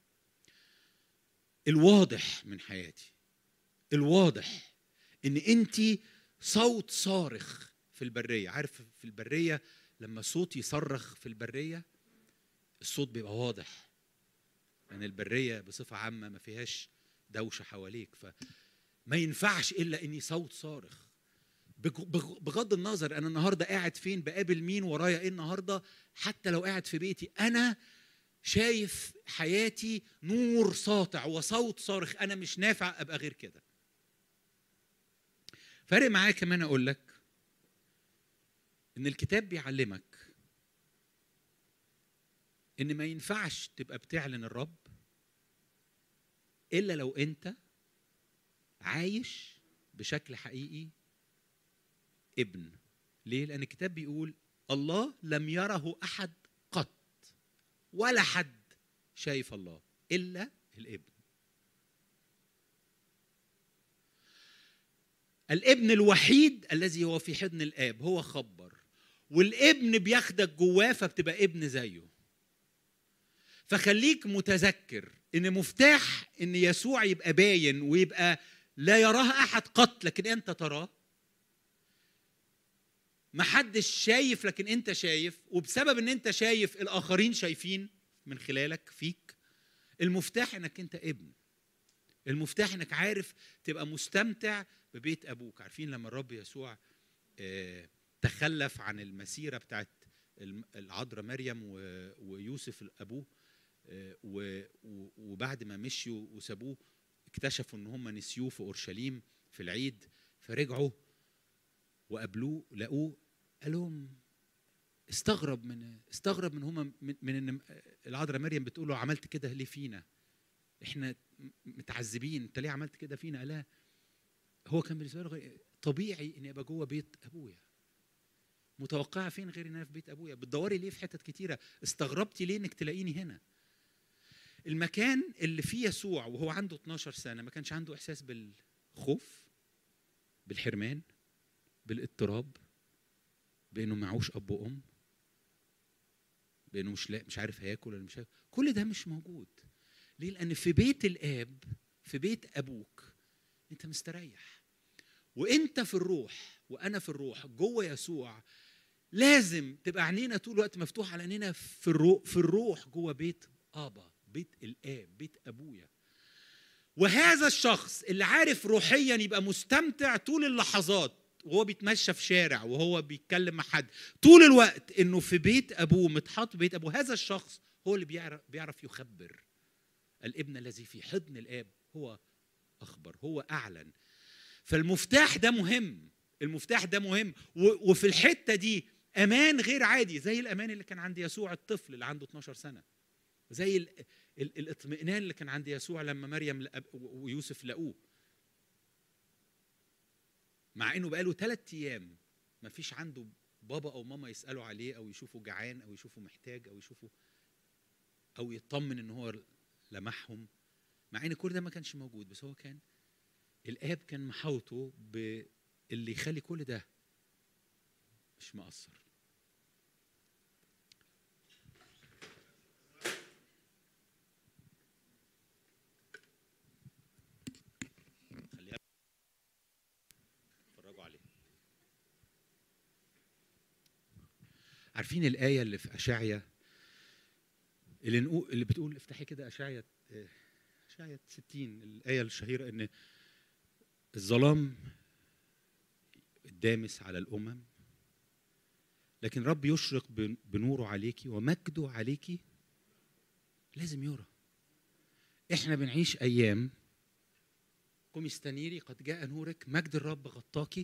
الواضح من حياتي الواضح ان انت صوت صارخ في البريه عارف في البريه لما صوت يصرخ في البريه الصوت بيبقى واضح لان البريه بصفه عامه ما فيهاش دوشه حواليك فما ينفعش الا اني صوت صارخ بغض النظر انا النهارده قاعد فين بقابل مين ورايا ايه النهارده حتى لو قاعد في بيتي انا شايف حياتي نور ساطع وصوت صارخ انا مش نافع ابقى غير كده فارق معايا كمان اقول لك ان الكتاب بيعلمك ان ما ينفعش تبقى بتعلن الرب الا لو انت عايش بشكل حقيقي ابن ليه لان الكتاب بيقول الله لم يره احد قط ولا حد شايف الله الا الابن الابن الوحيد الذي هو في حضن الاب هو خبر والابن بياخدك جواه فبتبقى ابن زيه فخليك متذكر ان مفتاح ان يسوع يبقى باين ويبقى لا يراه احد قط لكن انت تراه محدش شايف لكن انت شايف وبسبب ان انت شايف الاخرين شايفين من خلالك فيك المفتاح انك انت ابن المفتاح انك عارف تبقى مستمتع ببيت ابوك عارفين لما الرب يسوع تخلف عن المسيره بتاعت العذراء مريم ويوسف ابوه وبعد ما مشيوا وسابوه اكتشفوا ان هم نسيوه في اورشليم في العيد فرجعوا وقابلوه لقوه قال لهم استغرب من استغرب من هم من, من ان العذراء مريم بتقول له عملت كده ليه فينا؟ احنا متعذبين انت ليه عملت كده فينا؟ قال هو كان بالنسبه له طبيعي اني ابقى جوه بيت ابويا متوقعه فين غير ان انا في بيت ابويا بتدوري ليه في حتت كتيره استغربتي ليه انك تلاقيني هنا المكان اللي فيه يسوع وهو عنده 12 سنه ما كانش عنده احساس بالخوف بالحرمان بالاضطراب بانه معهوش اب وام بانه مش لا مش عارف هياكل ولا مش هياكل كل ده مش موجود ليه لان في بيت الاب في بيت ابوك انت مستريح وانت في الروح وانا في الروح جوه يسوع لازم تبقى عينينا طول الوقت مفتوحه على عينينا في الروح في الروح جوه بيت ابا بيت الاب بيت ابويا وهذا الشخص اللي عارف روحيا يبقى مستمتع طول اللحظات وهو بيتمشى في شارع وهو بيتكلم مع حد طول الوقت انه في بيت ابوه متحط في بيت ابوه هذا الشخص هو اللي بيعرف بيعرف يخبر الابن الذي في حضن الاب هو اخبر هو اعلن فالمفتاح ده مهم المفتاح ده مهم و- وفي الحته دي امان غير عادي زي الامان اللي كان عند يسوع الطفل اللي عنده 12 سنه زي ال- ال- الاطمئنان اللي كان عند يسوع لما مريم لقى- و- ويوسف لقوه مع انه بقاله ثلاث ايام ما فيش عنده بابا او ماما يسالوا عليه او يشوفوا جعان او يشوفوا محتاج او يشوفوا او يطمن ان هو لمحهم مع ان كل ده ما كانش موجود بس هو كان الاب كان محاوطه باللي يخلي كل ده مش مقصر خليها اتفرجوا عليه عارفين الآية اللي في أشعيا اللي نقول اللي بتقول افتحي كده أشعيا آه، أشعيا 60 الآية الشهيرة إن الظلام الدامس على الأمم لكن رب يشرق بن- بنوره عليكي ومجده عليكي لازم يرى احنا بنعيش ايام قومي استنيري قد جاء نورك مجد الرب غطاكي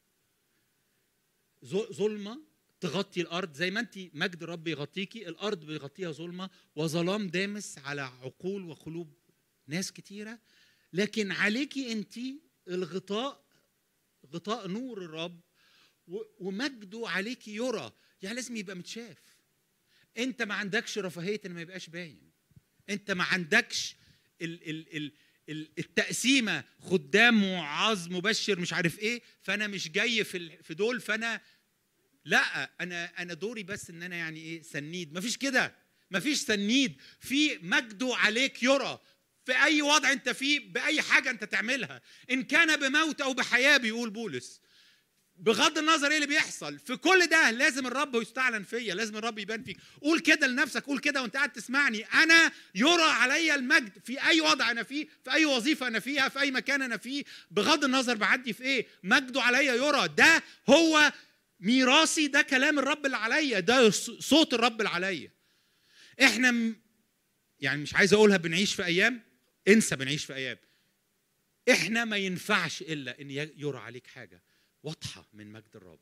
ظ- ظلمه تغطي الارض زي ما انت مجد الرب يغطيكي الارض بيغطيها ظلمه وظلام دامس على عقول وقلوب ناس كتيره لكن عليكي انت الغطاء غطاء نور الرب و- ومجده عليكي يرى يعني لازم يبقى متشاف انت ما عندكش رفاهيه ان ما يبقاش باين انت ما عندكش ال ال ال ال- التقسيمه خدام وعظ مبشر مش عارف ايه فانا مش جاي في ال- في دول فانا لا انا انا دوري بس ان انا يعني ايه سنيد مفيش كده مفيش سنيد في مجده عليك يرى في اي وضع انت فيه باي حاجه انت تعملها ان كان بموت او بحياه بيقول بولس بغض النظر ايه اللي بيحصل في كل ده لازم الرب يستعلن فيا لازم الرب يبان فيك قول كده لنفسك قول كده وانت قاعد تسمعني انا يرى علي المجد في اي وضع انا فيه في اي وظيفه انا فيها في اي مكان انا فيه بغض النظر بعدي في ايه مجده عليا يرى ده هو ميراثي ده كلام الرب اللي عليا ده ص- صوت الرب اللي عليا احنا م- يعني مش عايز اقولها بنعيش في ايام انسى بنعيش في ايام احنا ما ينفعش الا ان ي- يرى عليك حاجه واضحه من مجد الرب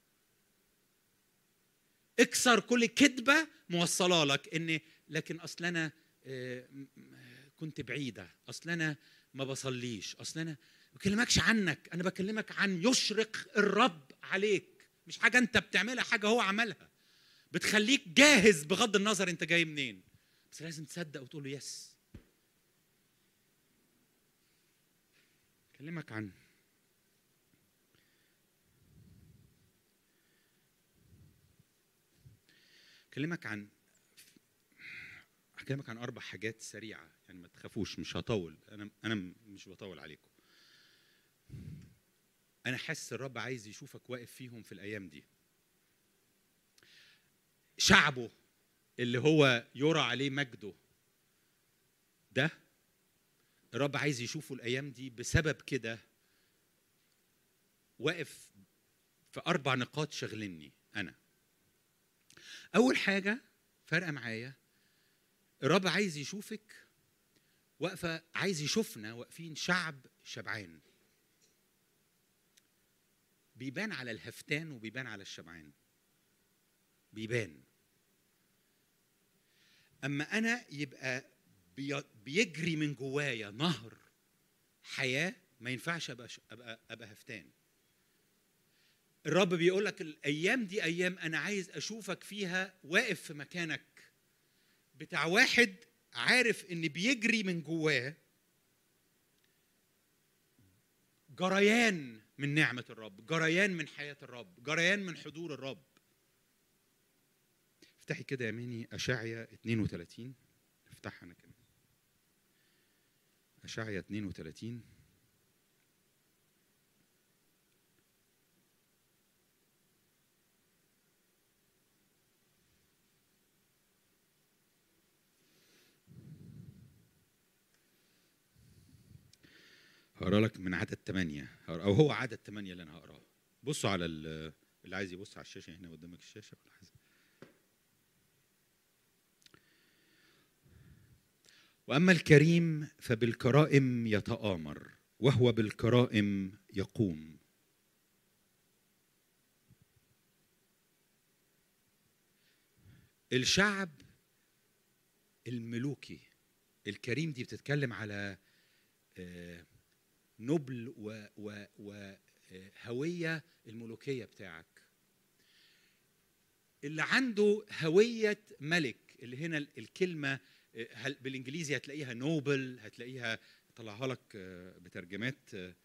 اكسر كل كذبه موصله لك ان لكن اصل انا آه، م- م- كنت بعيده اصل انا ما بصليش اصل انا ما بكلمكش عنك انا بكلمك عن يشرق الرب عليك مش حاجه انت بتعملها حاجه هو عملها بتخليك جاهز بغض النظر انت جاي منين بس لازم تصدق وتقول له يس كلمك عن اكلمك عن هكلمك عن اربع حاجات سريعه يعني ما تخافوش مش هطول انا انا مش بطول عليكم انا حاسس الرب عايز يشوفك واقف فيهم في الايام دي شعبه اللي هو يرى عليه مجده ده الرب عايز يشوفه الايام دي بسبب كده واقف في اربع نقاط شغلني انا اول حاجه فارقه معايا الرب عايز يشوفك واقفه عايز يشوفنا واقفين شعب شبعان بيبان على الهفتان وبيبان على الشبعان بيبان اما انا يبقى بي- بيجري من جوايا نهر حياه ما ينفعش ابقى ابقى ابقى هفتان الرب بيقول لك الايام دي ايام انا عايز اشوفك فيها واقف في مكانك بتاع واحد عارف ان بيجري من جواه جريان من نعمة الرب جريان من حياة الرب جريان من حضور الرب افتحي كده يا ميني أشعيا 32 افتحها أنا كمان أشعيا 32 هقرا لك من عدد ثمانية او هو عدد ثمانية اللي انا هقراه بصوا على ال- اللي عايز يبص على الشاشه هنا قدامك الشاشه ولا عايز واما الكريم فبالكرائم يتآمر وهو بالكرائم يقوم الشعب الملوكي الكريم دي بتتكلم على آه، نبل وهوية الملوكية بتاعك اللي عنده هوية ملك اللي هنا ال- الكلمة آه، هل- بالإنجليزي هتلاقيها نوبل هتلاقيها طلعها لك آه، بترجمات آه،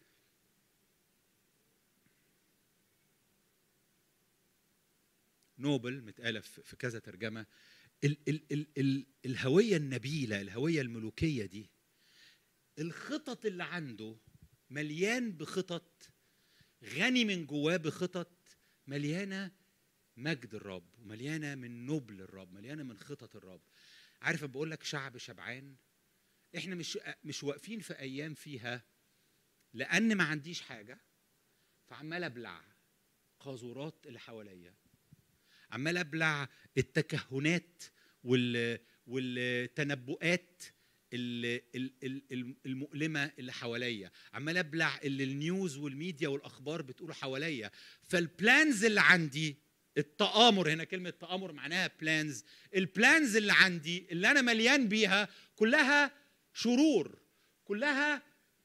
نوبل متقالة في في كذا ترجمة ال ال ال ال الهوية النبيلة الهوية الملوكية دي الخطط اللي عنده مليان بخطط غني من جواه بخطط مليانة مجد الرب ومليانة من نبل الرب مليانة من خطط الرب عارف بقول لك شعب شبعان احنا مش مش واقفين في ايام فيها لان ما عنديش حاجه فعمال ابلع قاذورات اللي حواليا عمال ابلع التكهنات وال والتنبؤات ال- ال- ال- ال- المؤلمه اللي حواليا عمال ابلع اللي النيوز والميديا والاخبار بتقول حواليا فالبلانز اللي عندي التآمر هنا كلمة تآمر معناها بلانز البلانز اللي عندي اللي أنا مليان بيها كلها شرور كلها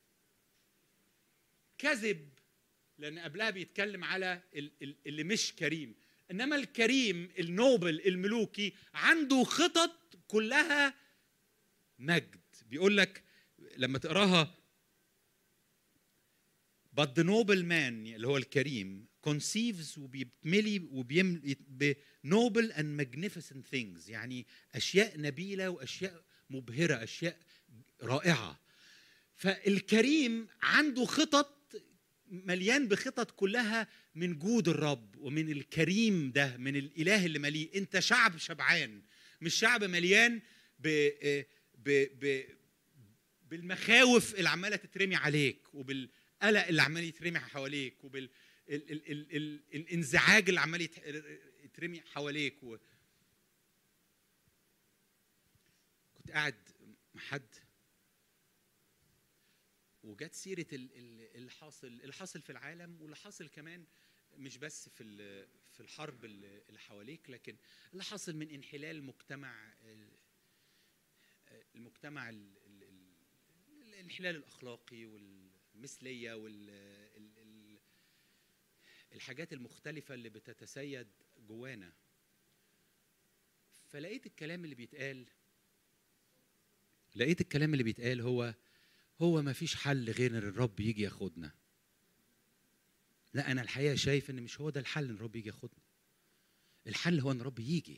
كذب لأن قبلها بيتكلم على ال- ال- اللي مش كريم إنما الكريم النوبل الملوكي عنده خطط كلها مجد بيقول لك لما تقراها but the noble man اللي هو الكريم conceives وبيتملي وبيملي بنوبل and magnificent things يعني اشياء نبيله واشياء مبهره اشياء رائعه فالكريم عنده خطط مليان بخطط كلها من جود الرب ومن الكريم ده من الاله اللي مليء انت شعب شبعان مش شعب مليان ب ب ب بالمخاوف اللي عماله تترمي عليك وبالقلق اللي عمال يترمي حواليك وبال ال ال ال ال الانزعاج اللي عمال يت- يترمي حواليك و... كنت قاعد مع حد وجت سيره ال- ال- اللي حاصل اللي حاصل في العالم واللي حاصل كمان مش بس في ال- في الحرب اللي اللي حواليك لكن اللي حاصل من انحلال مجتمع ال- المجتمع ال- ال- ال- الانحلال الاخلاقي والمثليه وال ال- ال- الحاجات المختلفه اللي بتتسيد جوانا فلقيت الكلام اللي بيتقال لقيت الكلام اللي بيتقال هو هو ما فيش حل غير ان الرب يجي ياخدنا لا انا الحقيقه شايف ان مش هو ده الحل ان الرب يجي ياخدنا الحل هو ان الرب يجي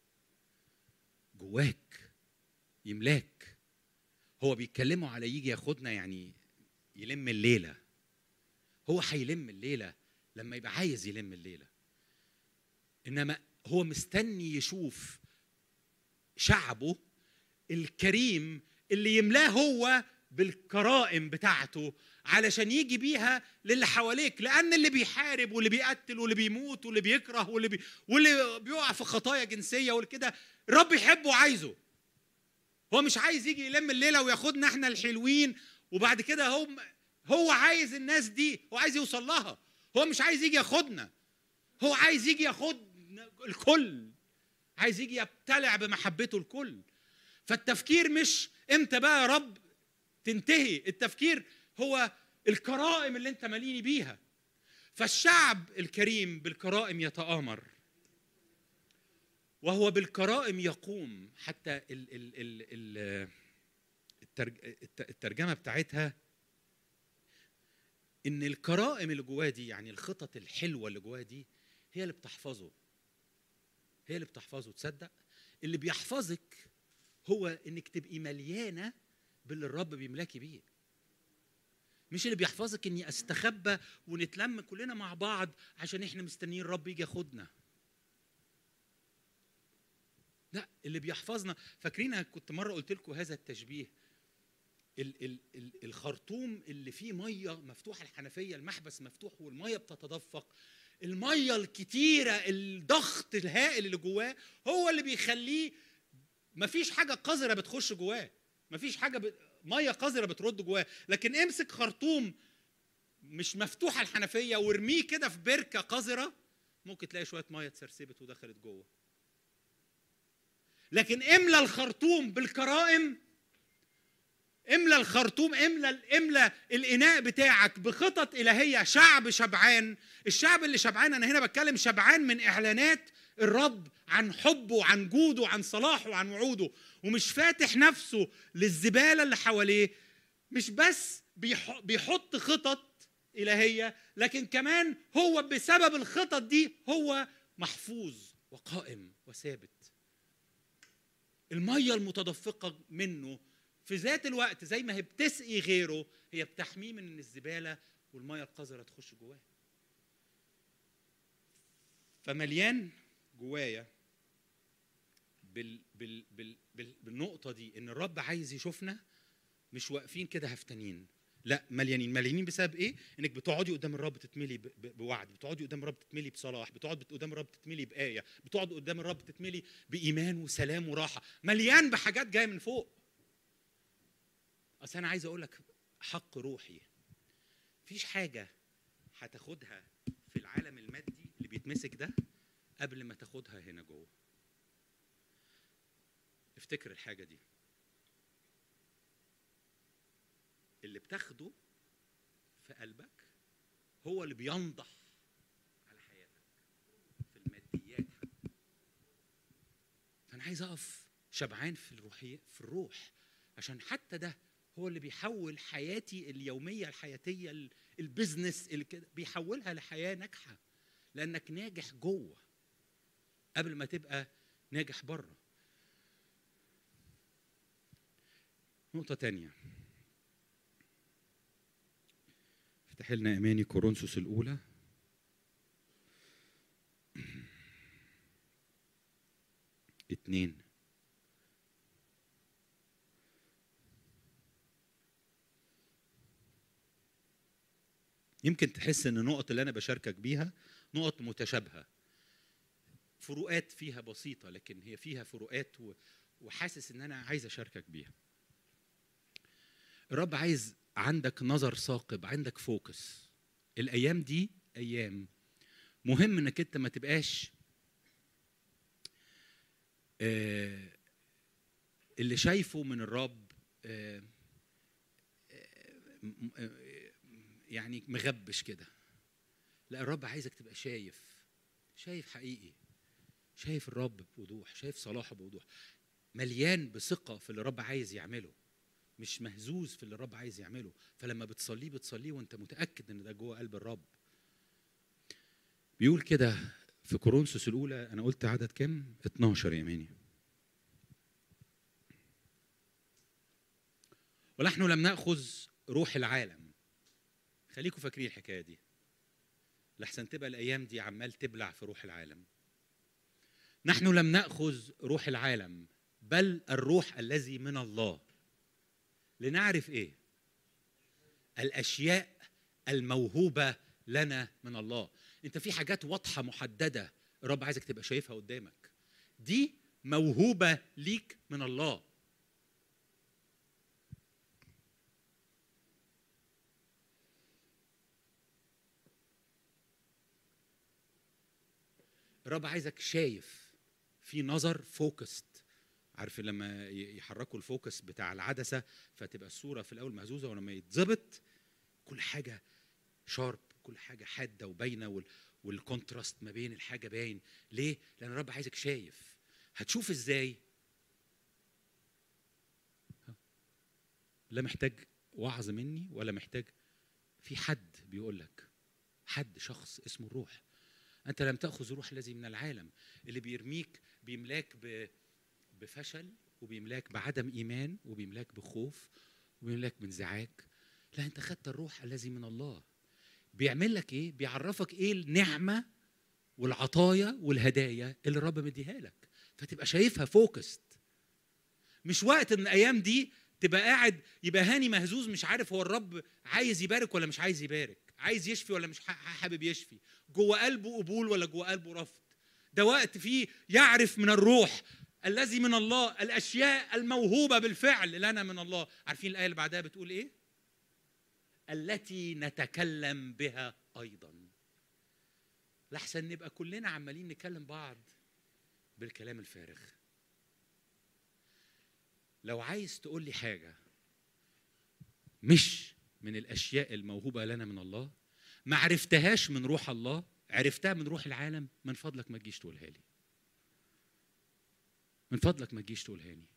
جواك يملاك هو بيتكلموا على يجي ياخدنا يعني يلم الليله هو هيلم الليله لما يبقى عايز يلم الليله انما هو مستني يشوف شعبه الكريم اللي يملاه هو بالكرائم بتاعته علشان يجي بيها للي حواليك لان اللي بيحارب واللي بيقتل واللي بيموت واللي بيكره واللي بي... واللي بيقع في خطايا جنسيه والكده الرب يحبه وعايزه هو مش عايز يجي يلم الليله وياخدنا احنا الحلوين وبعد كده هو هو عايز الناس دي هو عايز يوصل لها هو مش عايز يجي ياخدنا هو عايز يجي ياخد الكل عايز يجي يبتلع بمحبته الكل فالتفكير مش امتى بقى يا رب تنتهي التفكير هو الكرائم اللي انت ماليني بيها فالشعب الكريم بالكرائم يتآمر وهو بالكرائم يقوم حتى ال ال ال ال الترج- الت- الترجمه بتاعتها ان الكرائم اللي جواه دي يعني الخطط الحلوه اللي جواه دي هي اللي بتحفظه هي اللي بتحفظه تصدق اللي بيحفظك هو انك تبقي مليانه باللي الرب بيملاكي بيه مش اللي بيحفظك اني استخبى ونتلم كلنا مع بعض عشان احنا مستنيين الرب يجي ياخدنا لا اللي بيحفظنا فاكرين أنا كنت مره قلت لكم هذا التشبيه ال ال ال الخرطوم اللي فيه ميه مفتوحه الحنفيه المحبس مفتوح والميه بتتدفق الميه الكتيره الضغط الهائل اللي جواه هو اللي بيخليه مفيش حاجه قذره بتخش جواه مفيش حاجه ب... ميه قذره بترد جواه لكن امسك خرطوم مش مفتوحه الحنفيه وارميه كده في بركه قذره ممكن تلاقي شويه ميه اتسرسبت ودخلت جوه لكن املى الخرطوم بالكرائم املى الخرطوم املى املى الاناء بتاعك بخطط الهيه شعب شبعان الشعب اللي شبعان انا هنا بتكلم شبعان من اعلانات الرب عن حبه وعن جوده وعن صلاحه وعن وعوده ومش فاتح نفسه للزباله اللي حواليه مش بس بيح- بيحط خطط الهيه لكن كمان هو بسبب الخطط دي هو محفوظ وقائم وثابت الميه المتدفقه منه في ذات الوقت زي ما هي بتسقي غيره هي بتحميه من ان الزباله والميه القذره تخش جواه فمليان جوايا بال بال بال بال بالنقطه دي ان الرب عايز يشوفنا مش واقفين كده هفتانين لا مليانين مليانين بسبب ايه انك بتقعدي قدام الرب تتملي ب- ب- بوعد بتقعدي قدام الرب تتملي بصلاح بتقعد قدام الرب تتملي بايه بتقعد قدام الرب تتملي بايمان وسلام وراحه مليان بحاجات جايه من فوق اصل انا عايز اقول لك حق روحي مفيش حاجه هتاخدها في العالم المادي اللي بيتمسك ده قبل ما تاخدها هنا جوه افتكر الحاجه دي اللي بتاخده في قلبك هو اللي بينضح على حياتك في الماديات حتى فانا عايز اقف شبعان في الروحيه في الروح عشان حتى ده هو اللي بيحول حياتي اليوميه الحياتيه ال- البزنس اللي كده بيحولها لحياه ناجحه لانك ناجح جوه قبل ما تبقى ناجح بره نقطة تانية افتح لنا إيماني كورنثوس الأولى اتنين يمكن تحس ان النقط اللي انا بشاركك بيها نقط متشابهه فروقات فيها بسيطه لكن هي فيها فروقات و- وحاسس ان انا عايز اشاركك بيها الرب عايز عندك نظر ثاقب عندك فوكس الايام دي ايام مهم انك انت ما تبقاش آه، اللي شايفه من الرب آه، آه، م- آه، يعني مغبش كده لا الرب عايزك تبقى شايف شايف حقيقي شايف الرب بوضوح شايف صلاحه بوضوح مليان بثقة في اللي الرب عايز يعمله مش مهزوز في اللي الرب عايز يعمله فلما بتصليه بتصليه وانت متأكد ان ده جوه قلب الرب بيقول كده في كورنثوس الأولى أنا قلت عدد كام؟ 12 يا ماني ونحن لم نأخذ روح العالم خليكم فاكرين الحكاية دي لحسن تبقى الأيام دي عمال تبلع في روح العالم نحن لم نأخذ روح العالم بل الروح الذي من الله لنعرف ايه الاشياء الموهوبه لنا من الله انت في حاجات واضحه محدده الرب عايزك تبقى شايفها قدامك دي موهوبه ليك من الله الرب عايزك شايف في نظر فوكست عارف لما ي- يحركوا الفوكس بتاع العدسه فتبقى الصوره في الاول مهزوزه ولما يتظبط كل حاجه شارب كل حاجه حاده وباينه وال والكونتراست ما بين الحاجه باين ليه لان الرب عايزك شايف هتشوف ازاي ها؟ لا محتاج وعظ مني ولا محتاج في حد بيقول لك حد شخص اسمه الروح انت لم تاخذ الروح الذي من العالم اللي بيرميك بيملاك ب بفشل وبيملاك بعدم ايمان وبيملاك بخوف وبيملاك بانزعاج لا انت خدت الروح الذي من الله بيعمل لك ايه بيعرفك ايه النعمه والعطايا والهدايا اللي الرب مديها لك فتبقى شايفها فوكست مش وقت ان الايام دي تبقى قاعد يبقى هاني مهزوز مش عارف هو الرب عايز يبارك ولا مش عايز يبارك عايز يشفي ولا مش ح- حابب يشفي جوه قلبه قبول ولا جوه قلبه رفض ده وقت فيه يعرف من الروح الذي من الله الاشياء الموهوبه بالفعل لنا من الله عارفين الايه اللي بعدها بتقول ايه التي نتكلم بها ايضا لحسن نبقى كلنا عمالين نكلم بعض بالكلام الفارغ لو عايز تقول لي حاجه مش من الاشياء الموهوبه لنا من الله ما عرفتهاش من روح الله عرفتها من روح العالم من فضلك ما تجيش تقولها لي من فضلك ما تجيش تقولها لي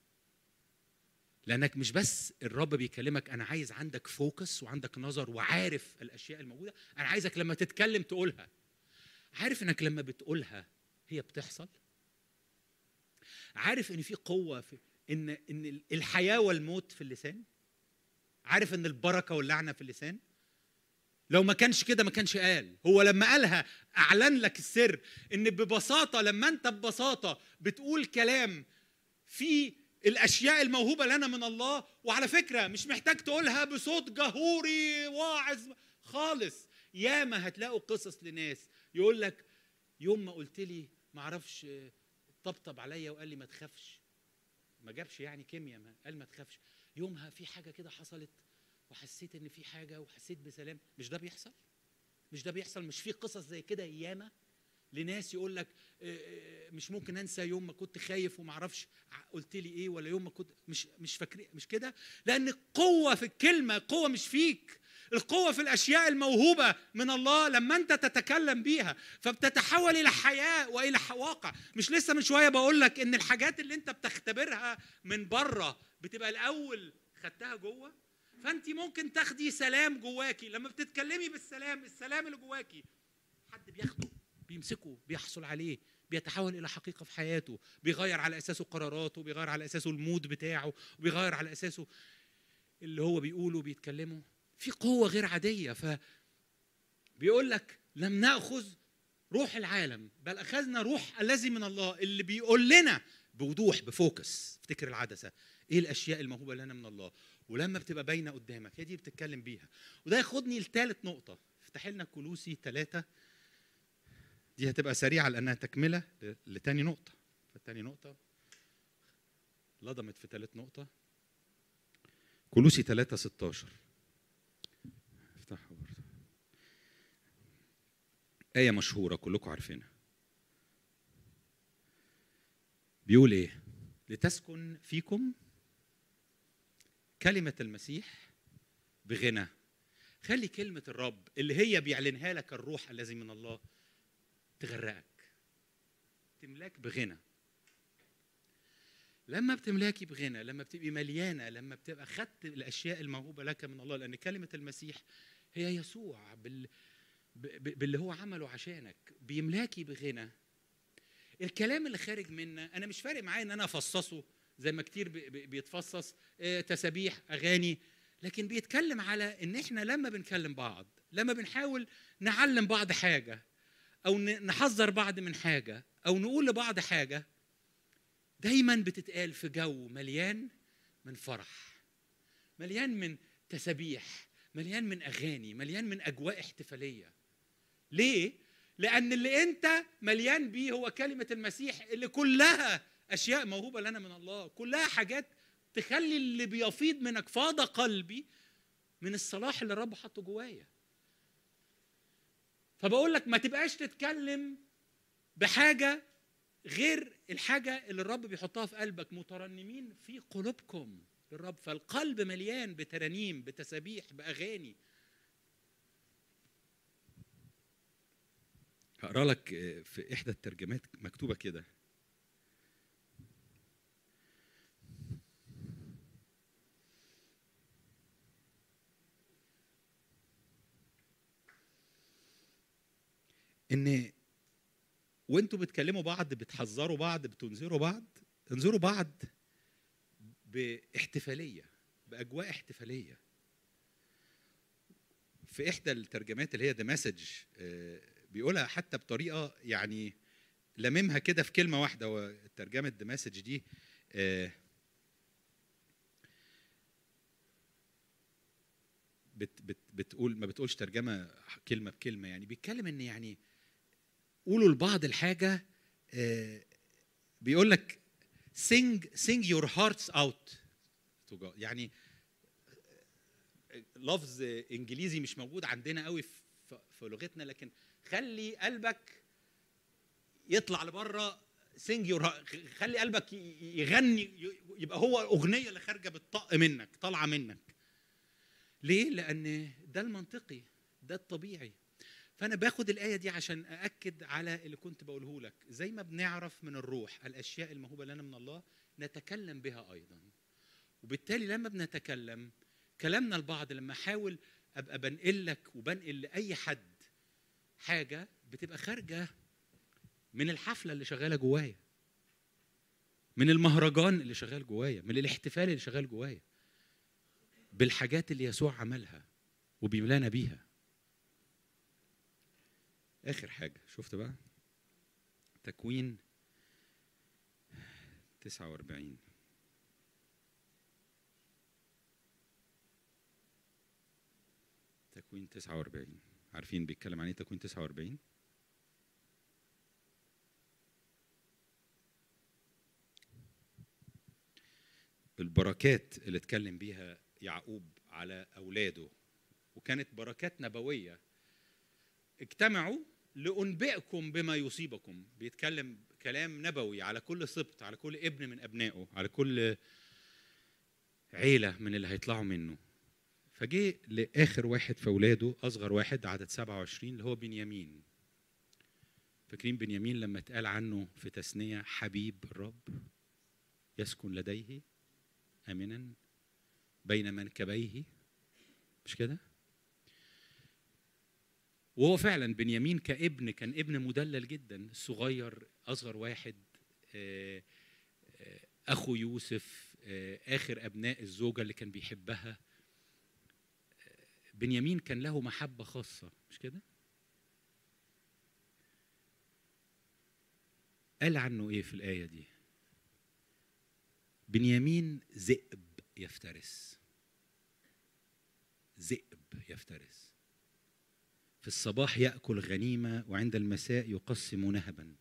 لانك مش بس الرب بيكلمك انا عايز عندك فوكس وعندك نظر وعارف الاشياء الموجوده انا عايزك لما تتكلم تقولها عارف انك لما بتقولها هي بتحصل عارف ان في قوه في ان ان الحياه والموت في اللسان عارف ان البركه واللعنه في اللسان لو ما كانش كده ما كانش قال هو لما قالها اعلن لك السر ان ببساطه لما انت ببساطه بتقول كلام في الاشياء الموهوبه لنا من الله وعلى فكره مش محتاج تقولها بصوت جهوري واعظ خالص ياما هتلاقوا قصص لناس يقول لك يوم ما قلت لي ما اعرفش طبطب عليا وقال لي ما تخافش ما جابش يعني كيمياء ما قال ما تخافش يومها في حاجه كده حصلت وحسيت ان في حاجه وحسيت بسلام مش ده بيحصل مش ده بيحصل مش في قصص زي كده ياما لناس يقول لك مش ممكن انسى يوم ما كنت خايف وما اعرفش قلت لي ايه ولا يوم ما كنت مش مش فاكر مش كده لان القوه في الكلمه قوه مش فيك القوة في الأشياء الموهوبة من الله لما أنت تتكلم بيها فبتتحول إلى حياة وإلى واقع مش لسه من شوية بقول لك إن الحاجات اللي أنت بتختبرها من بره بتبقى الأول خدتها جوه فأنت ممكن تاخدي سلام جواكي لما بتتكلمي بالسلام السلام اللي جواكي حد بياخده بيمسكه بيحصل عليه بيتحول الى حقيقه في حياته بيغير على اساسه قراراته بيغير على اساسه المود بتاعه وبيغير على اساسه اللي هو بيقوله بيتكلمه في قوه غير عاديه ف بيقول لك لم ناخذ روح العالم بل اخذنا روح الذي من الله اللي بيقول لنا بوضوح بفوكس افتكر العدسه ايه الاشياء الموهوبه لنا من الله ولما بتبقى باينه قدامك هي دي بتتكلم بيها وده ياخدني لثالث نقطه افتح لنا كلوسي ثلاثة دي هتبقى سريعه لانها تكمله لتاني نقطه فتاني نقطه لضمت في ثالث نقطه كلوسي 3 16 افتحها برضه آية مشهورة كلكم عارفينها بيقول إيه؟ لتسكن فيكم كلمة المسيح بغنى خلي كلمة الرب اللي هي بيعلنها لك الروح الذي من الله تغرقك تملاك بغنى لما بتملاكي بغنى لما بتبقي مليانه لما بتبقى خدت الاشياء الموهوبه لك من الله لان كلمه المسيح هي يسوع بال باللي هو عمله عشانك بيملاكي بغنى الكلام اللي خارج منا انا مش فارق معايا ان انا افصصه زي ما كتير بيتفصص تسابيح اغاني لكن بيتكلم على ان احنا لما بنكلم بعض لما بنحاول نعلم بعض حاجه او نحذر بعض من حاجه او نقول لبعض حاجه دايما بتتقال في جو مليان من فرح مليان من تسابيح مليان من اغاني مليان من اجواء احتفاليه ليه لان اللي انت مليان بيه هو كلمه المسيح اللي كلها اشياء موهوبه لنا من الله كلها حاجات تخلي اللي بيفيض منك فاض قلبي من الصلاح اللي الرب حطه جوايا فبقول لك ما تبقاش تتكلم بحاجه غير الحاجة اللي الرب بيحطها في قلبك مترنمين في قلوبكم للرب فالقلب مليان بترانيم بتسابيح بأغاني هقرا لك في إحدى الترجمات مكتوبة كده إن وانتوا بتكلموا بعض بتحذروا بعض بتنذروا بعض انذروا بعض باحتفاليه باجواء احتفاليه في احدى الترجمات اللي هي ذا مسج بيقولها حتى بطريقه يعني لممها كده في كلمه واحده وترجمه ذا مسج دي بت بت بتقول ما بتقولش ترجمه كلمه بكلمه يعني بيتكلم ان يعني قولوا لبعض الحاجه بيقول لك sing sing your hearts out to God يعني لفظ انجليزي مش موجود عندنا قوي في في لغتنا لكن خلي قلبك يطلع لبره سينج يور خلي قلبك ي- يغني يبقى هو الاغنيه اللي خارجه بالطق منك طالعه منك ليه لان ده المنطقي ده الطبيعي فانا باخد الايه دي عشان ااكد على اللي كنت بقوله لك زي ما بنعرف من الروح الاشياء الموهوبه لنا من الله نتكلم بها ايضا وبالتالي لما بنتكلم كلامنا البعض لما احاول ابقى بنقل لك وبنقل لاي حد حاجه بتبقى خارجه من الحفله اللي شغاله جوايا من المهرجان اللي شغال جوايا من الاحتفال اللي شغال جوايا بالحاجات اللي يسوع عملها وبيملانا بيها اخر حاجه شفت بقى تكوين 49 تكوين 49 عارفين بيتكلم عن ايه تكوين 49 البركات اللي اتكلم بيها يعقوب على اولاده وكانت بركات نبويه اجتمعوا لانبئكم بما يصيبكم بيتكلم كلام نبوي على كل سبط على كل ابن من ابنائه على كل عيله من اللي هيطلعوا منه فجه لاخر واحد في اولاده اصغر واحد عدد 27 اللي هو بنيامين فاكرين بنيامين لما اتقال عنه في تثنيه حبيب الرب يسكن لديه امنا بين منكبيه مش كده وهو فعلا بنيامين كابن كان ابن مدلل جدا صغير اصغر واحد آه، آه، اخو يوسف آه، اخر ابناء الزوجه اللي كان بيحبها آه، بنيامين كان له محبه خاصه مش كده قال عنه ايه في الايه دي بنيامين ذئب يفترس ذئب يفترس في الصباح ياكل غنيمه وعند المساء يقسم نهبا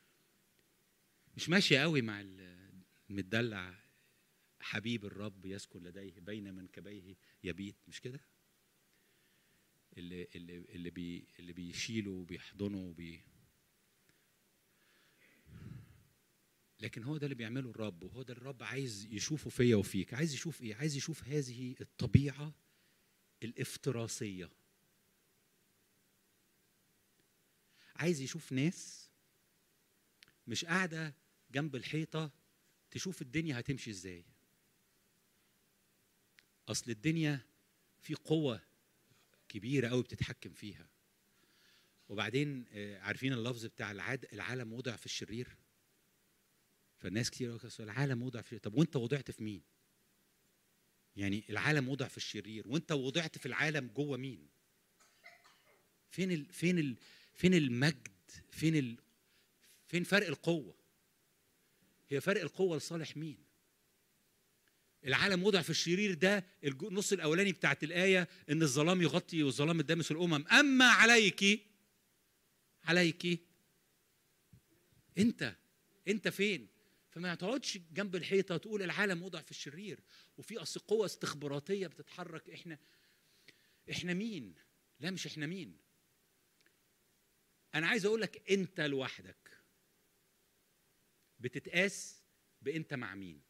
مش ماشي قوي مع المدلع حبيب الرب يسكن لديه بين منكبيه يبيت مش كده اللي اللي اللي بي اللي بيشيله وبيحضنه وبي لكن هو ده اللي بيعمله الرب وهو ده اللي الرب عايز يشوفه فيا وفيك عايز يشوف ايه عايز يشوف هذه الطبيعه الافتراسيه عايز يشوف ناس مش قاعده جنب الحيطه تشوف الدنيا هتمشي ازاي اصل الدنيا في قوه كبيره قوي بتتحكم فيها وبعدين آه، عارفين اللفظ بتاع العاد العالم وضع في الشرير فالناس كتير يقول لك العالم وضع في طب وانت وضعت في مين يعني العالم وضع في الشرير وانت وضعت في العالم جوه مين فين ال... فين ال... فين المجد فين ال... فين فرق القوه هي فرق القوه لصالح مين العالم وضع في الشرير ده الج- النص الاولاني بتاعت الايه ان الظلام يغطي والظلام الدامس الامم اما عليك عليك انت انت فين فما تقعدش جنب الحيطه تقول العالم وضع في الشرير وفي اصل قوه استخباراتيه بتتحرك احنا احنا مين لا مش احنا مين انا عايز اقول لك انت لوحدك بتتقاس بانت مع مين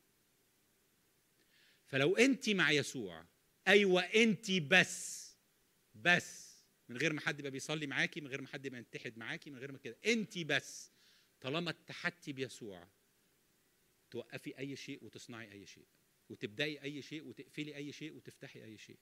فلو انت مع يسوع ايوه انت بس بس من غير ما حد يبقى بيصلي معاكي من غير ما حد يبقى يتحد معاكي من غير ما كده انت بس طالما اتحدتي بيسوع توقفي اي شيء وتصنعي اي شيء وتبداي اي شيء وتقفلي اي شيء وتفتحي اي شيء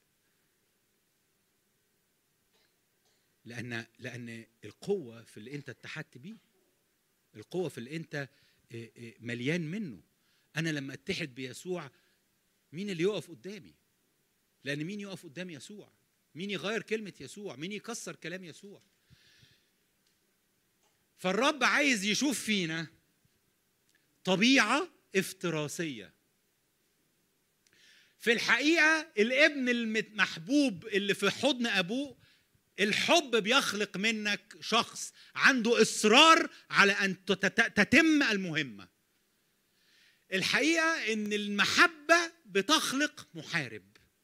لان لان القوه في اللي انت اتحدت بيه القوه في اللي انت آه، آه، مليان منه انا لما اتحد بيسوع مين اللي يقف قدامي لان مين يقف قدام يسوع مين يغير كلمه يسوع مين يكسر كلام يسوع فالرب عايز يشوف فينا طبيعه افتراسيه في الحقيقه الابن المحبوب اللي في حضن ابوه الحب بيخلق منك شخص عنده اصرار على ان تت- تتم المهمه الحقيقه ان المحبه بتخلق محارب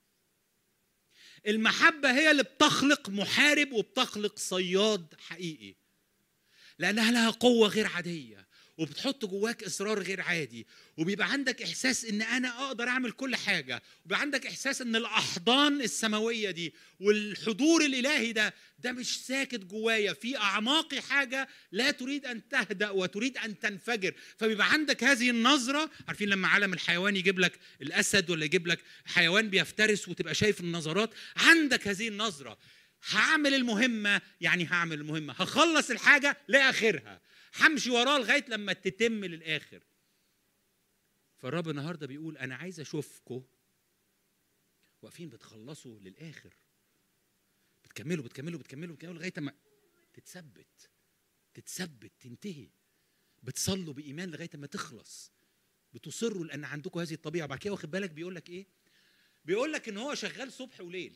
المحبه هي اللي بتخلق محارب وبتخلق صياد حقيقي لانها لها قوه غير عاديه وبتحط جواك اصرار غير عادي وبيبقى عندك احساس ان انا اقدر اعمل كل حاجه وبيبقى عندك احساس ان الاحضان السماويه دي والحضور الالهي ده ده مش ساكت جوايا في اعماقي حاجه لا تريد ان تهدا وتريد ان تنفجر فبيبقى عندك هذه النظره عارفين لما عالم الحيوان يجيب لك الاسد ولا يجيب لك حيوان بيفترس وتبقى شايف النظرات عندك هذه النظره هعمل المهمه يعني هعمل المهمه هخلص الحاجه لاخرها همشي وراه لغايه لما تتم للاخر فالرب النهارده بيقول انا عايز اشوفكم واقفين بتخلصوا للاخر بتكملوا بتكملوا بتكملوا بتكملوا لغايه ما تتثبت تتثبت تنتهي بتصلوا بايمان لغايه ما تخلص بتصروا لان عندكم هذه الطبيعه بعد كده واخد بالك بيقول لك ايه بيقول لك ان هو شغال صبح وليل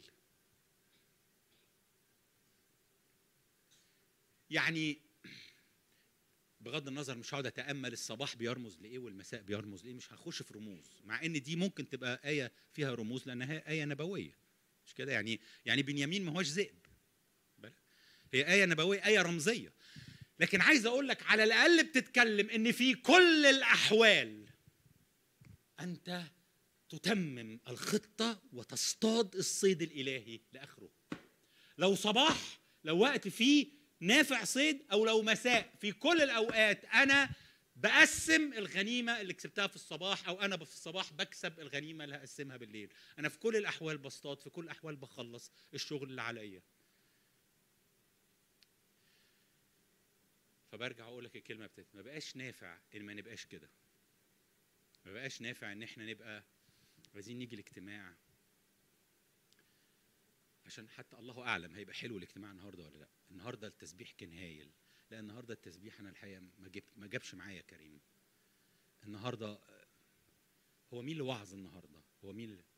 يعني بغض النظر مش هقعد اتامل الصباح بيرمز لايه والمساء بيرمز لايه مش هخش في رموز مع ان دي ممكن تبقى ايه فيها رموز لانها ايه نبويه مش كده يعني يعني بنيامين ما هوش ذئب بل هي ايه نبويه ايه رمزيه لكن عايز اقول لك على الاقل بتتكلم ان في كل الاحوال انت تتمم الخطه وتصطاد الصيد الالهي لاخره لو صباح لو وقت فيه نافع صيد او لو مساء في كل الاوقات انا بقسم الغنيمه اللي كسبتها في الصباح او انا في الصباح بكسب الغنيمه اللي هقسمها بالليل انا في كل الاحوال بصطاد في كل الاحوال بخلص الشغل اللي عليا فبرجع اقول لك الكلمه بتاعتي ما بقاش نافع ان ما نبقاش كده ما بقاش نافع ان احنا نبقى عايزين نيجي الاجتماع عشان حتى الله اعلم هيبقى حلو الاجتماع النهارده ولا لا النهارده التسبيح كان هايل لا النهارده التسبيح انا الحقيقه ما جبت ما جابش معايا كريم النهارده هو مين اللي وعظ النهارده هو مين اللي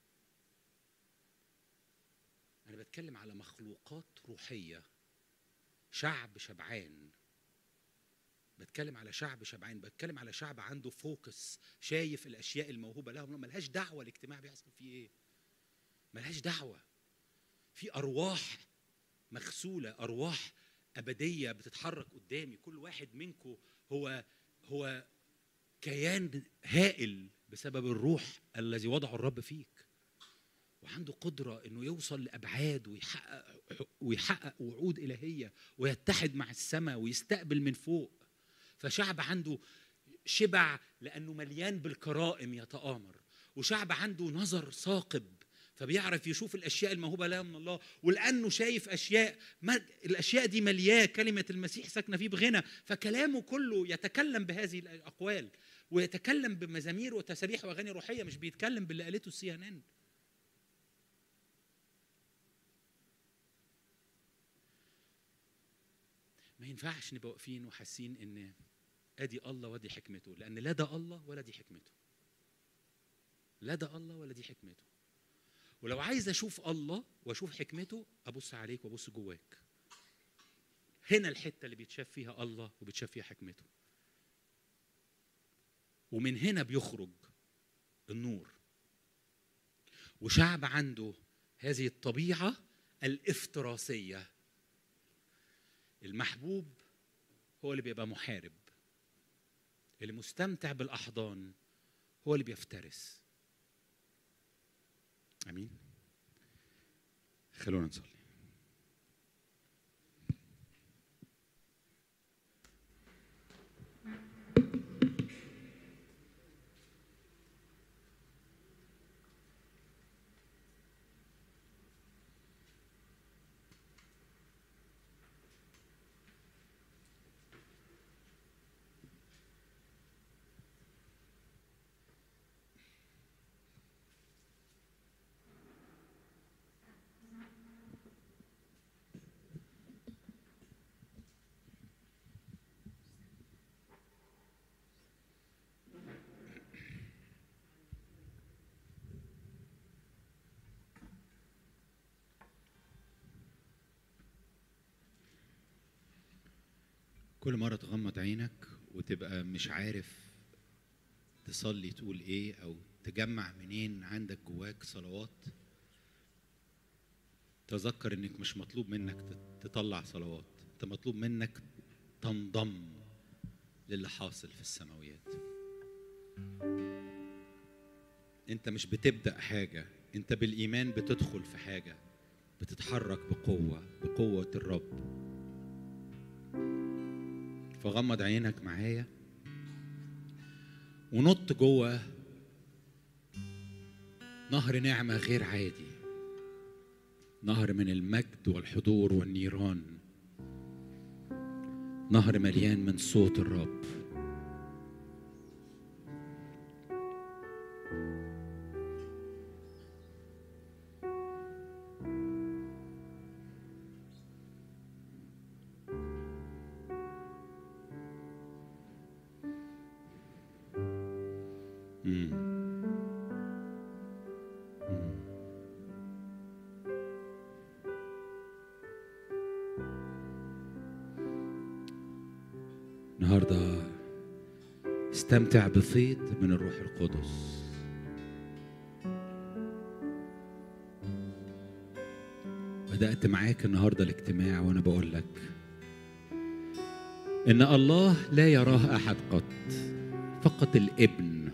انا بتكلم على مخلوقات روحيه شعب شبعان بتكلم على شعب شبعان بتكلم على شعب عنده فوكس شايف الاشياء الموهوبه لهم ملهاش دعوه الاجتماع بيحصل فيه ايه ملهاش دعوه في ارواح مغسوله ارواح ابديه بتتحرك قدامي كل واحد منكم هو هو كيان هائل بسبب الروح الذي وضعه الرب فيك وعنده قدره انه يوصل لابعاد ويحقق ويحقق وعود الهيه ويتحد مع السماء ويستقبل من فوق فشعب عنده شبع لانه مليان بالكرائم يتآمر وشعب عنده نظر ثاقب فبيعرف يشوف الاشياء الموهوبه لها من الله ولانه شايف اشياء ما الاشياء دي ملياه كلمه المسيح ساكنه فيه بغنى فكلامه كله يتكلم بهذه الاقوال ويتكلم بمزامير وتسابيح واغاني روحيه مش بيتكلم باللي قالته السي ان ان ما ينفعش نبقى واقفين وحاسين ان ادي الله وادي حكمته لان لا ده الله ولا دي حكمته لا ده الله ولا دي حكمته ولو عايز اشوف الله واشوف حكمته ابص عليك وابص جواك هنا الحته اللي بيتشاف فيها الله وبيتشاف فيها حكمته ومن هنا بيخرج النور وشعب عنده هذه الطبيعه الافتراسيه المحبوب هو اللي بيبقى محارب اللي مستمتع بالاحضان هو اللي بيفترس امين خلونا نصلي كل مرة تغمض عينك وتبقى مش عارف تصلي تقول ايه او تجمع منين عندك جواك صلوات تذكر انك مش مطلوب منك تت- تطلع صلوات انت مطلوب منك تنضم للي حاصل في السماويات انت مش بتبدا حاجه انت بالايمان بتدخل في حاجه بتتحرك بقوه بقوه الرب فغمض عينك معايا ونط جوه نهر نعمه غير عادي نهر من المجد والحضور والنيران نهر مليان من صوت الرب مم. مم. النهارده استمتع بفيض من الروح القدس بدأت معاك النهارده الاجتماع وانا بقول لك ان الله لا يراه احد قط فقط الابن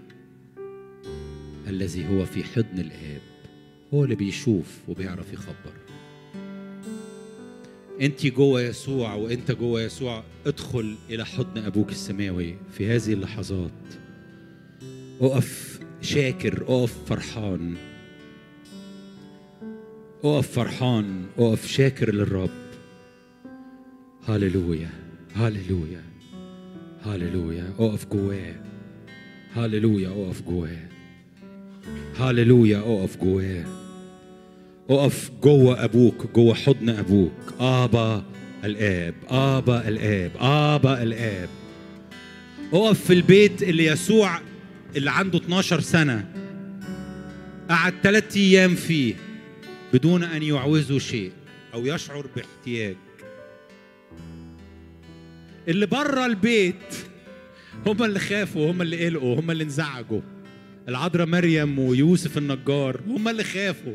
الذي هو في حضن الاب هو اللي بيشوف وبيعرف يخبر انت جوه يسوع وانت جوه يسوع ادخل الى حضن ابوك السماوي في هذه اللحظات اقف شاكر اقف فرحان اقف فرحان اقف شاكر للرب هللويا هللويا هللويا اقف جواه هللويا اقف جواه هللويا اقف جواه اقف جوه ابوك جوه حضن ابوك ابا الاب ابا الاب ابا الاب اقف في البيت اللي يسوع اللي عنده 12 سنه قعد ثلاثة ايام فيه بدون ان يعوزه شيء او يشعر باحتياج اللي بره البيت هم اللي خافوا هم اللي قلقوا هم اللي انزعجوا العذراء مريم ويوسف النجار هم اللي خافوا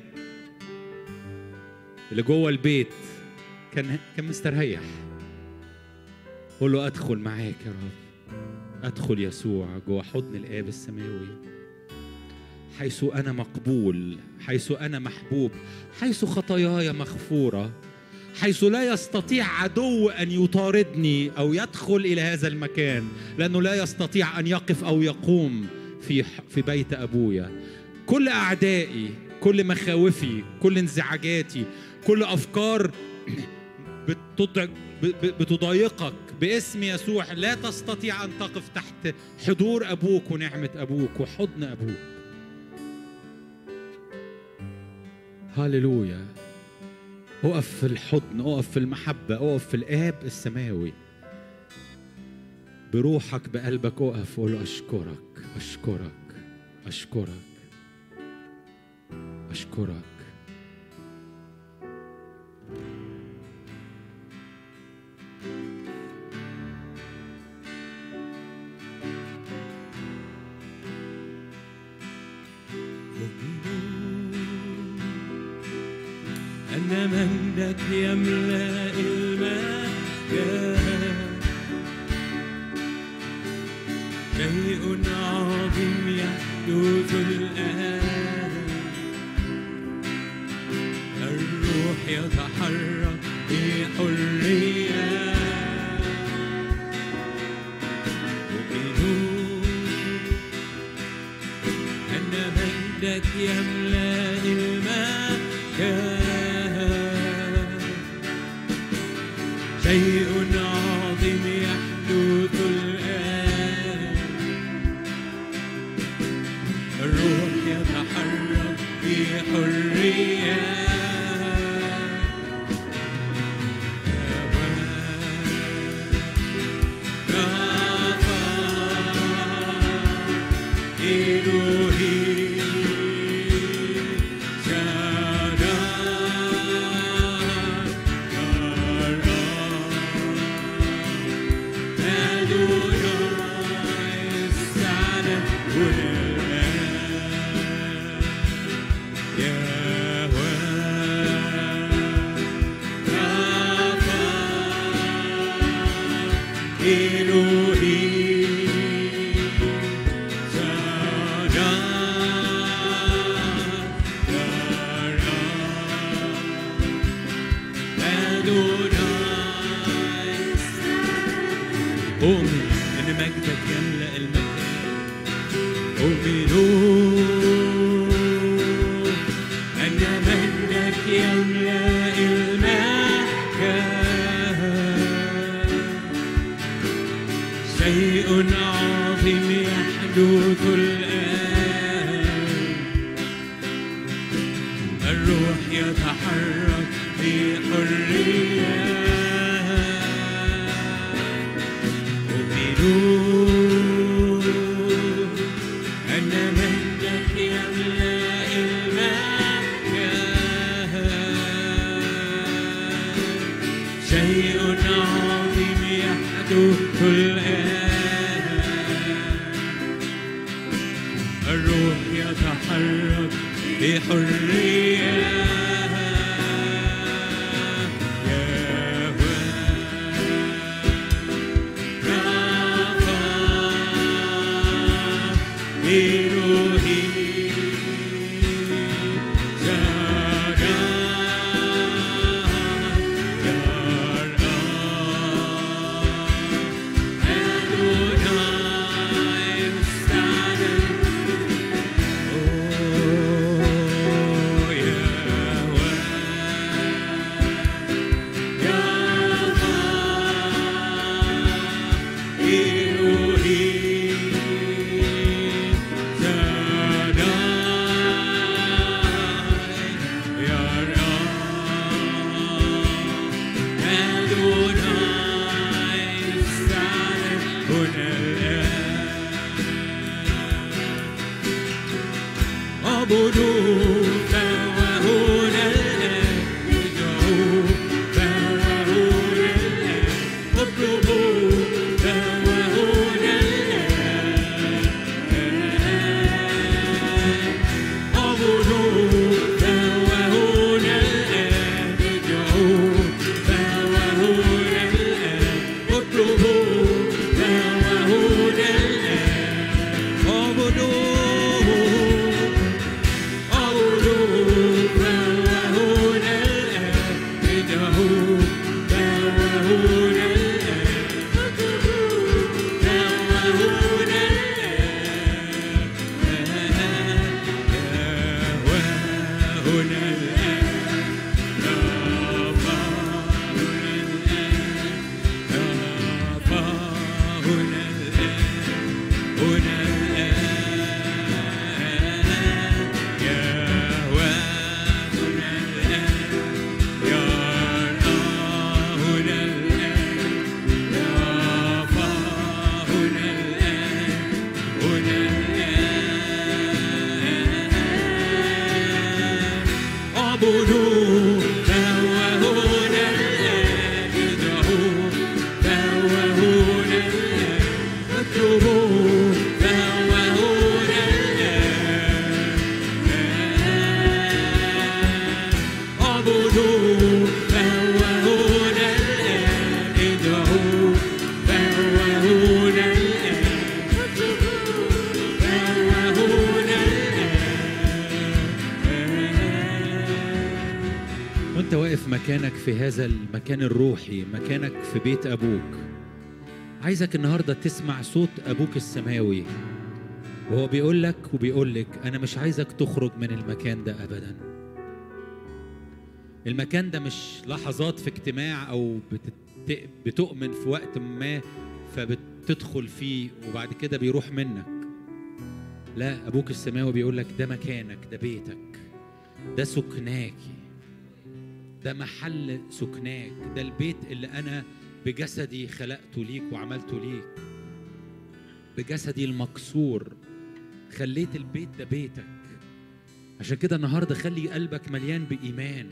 اللي جوه البيت كان كان مستريح قول له ادخل معاك يا رب ادخل يسوع جوه حضن الاب السماوي حيث انا مقبول حيث انا محبوب حيث خطاياي مغفوره حيث لا يستطيع عدو ان يطاردني او يدخل الى هذا المكان لانه لا يستطيع ان يقف او يقوم في في بيت ابويا كل اعدائي كل مخاوفي كل انزعاجاتي كل افكار بتضع- ب- ب- بتضايقك باسم يسوع لا تستطيع ان تقف تحت حضور ابوك ونعمه ابوك وحضن ابوك هللويا اقف في الحضن اقف في المحبه اقف في الاب السماوي بروحك بقلبك اقف قول اشكرك اشكرك اشكرك اشكرك أن مجدك يملأ المكان شيء عظيم يحدث الآن الروح يتحرك بحرية مؤمنون أن مجدك يملأ المكان شيء عظيم يحدث الآن الروح يتحرك بحرية إلهي شرع أؤمن أن مجدك يملأ المكان أؤمن أن مجدك يملأ المكان شيء عظيم يحدث الآن الروح يتحرك بحرية أؤمن أن مجدك يملأ المكان شيء عظيم يحدث الآن الروح يتحرك بحرية اعبدوا فوهنا الآن ادعوا فوهنا الآن اطلبوا فوهنا الآن اعبدوا فوهنا الآن ادعوا فوهنا الآن اطلبوا فوهنا الآن اعبدوا اعبدوا فوهنا الآن ادعوا فوهنا الآن فوهنا الآن وهنا الآن رفعنا الآن رفعنا الآن هنا الآن يا هنا الآن يا هنا الآن يا هنا الآن هنا الآن اعبدوا فهو هنا الآن ادعوا فهو هنا الآن اطلبوا فهو هنا الآن اعبدوا فهو هنا الآن ادعوا فهو هنا الآن فهو هنا الآن وانت واقف مكانك في هذا المكان الروحي مكانك في بيت ابوك عايزك النهارده تسمع صوت ابوك السماوي وهو بيقول لك وبيقول لك انا مش عايزك تخرج من المكان ده ابدا المكان ده مش لحظات في اجتماع او بتت... بتؤمن في وقت ما فبتدخل فيه وبعد كده بيروح منك لا ابوك السماوي بيقول لك ده مكانك ده بيتك ده سكناكي ده محل سكناك ده البيت اللي انا بجسدي خلقته ليك وعملته ليك بجسدي المكسور خليت البيت ده بيتك عشان كده النهارده خلي قلبك مليان بايمان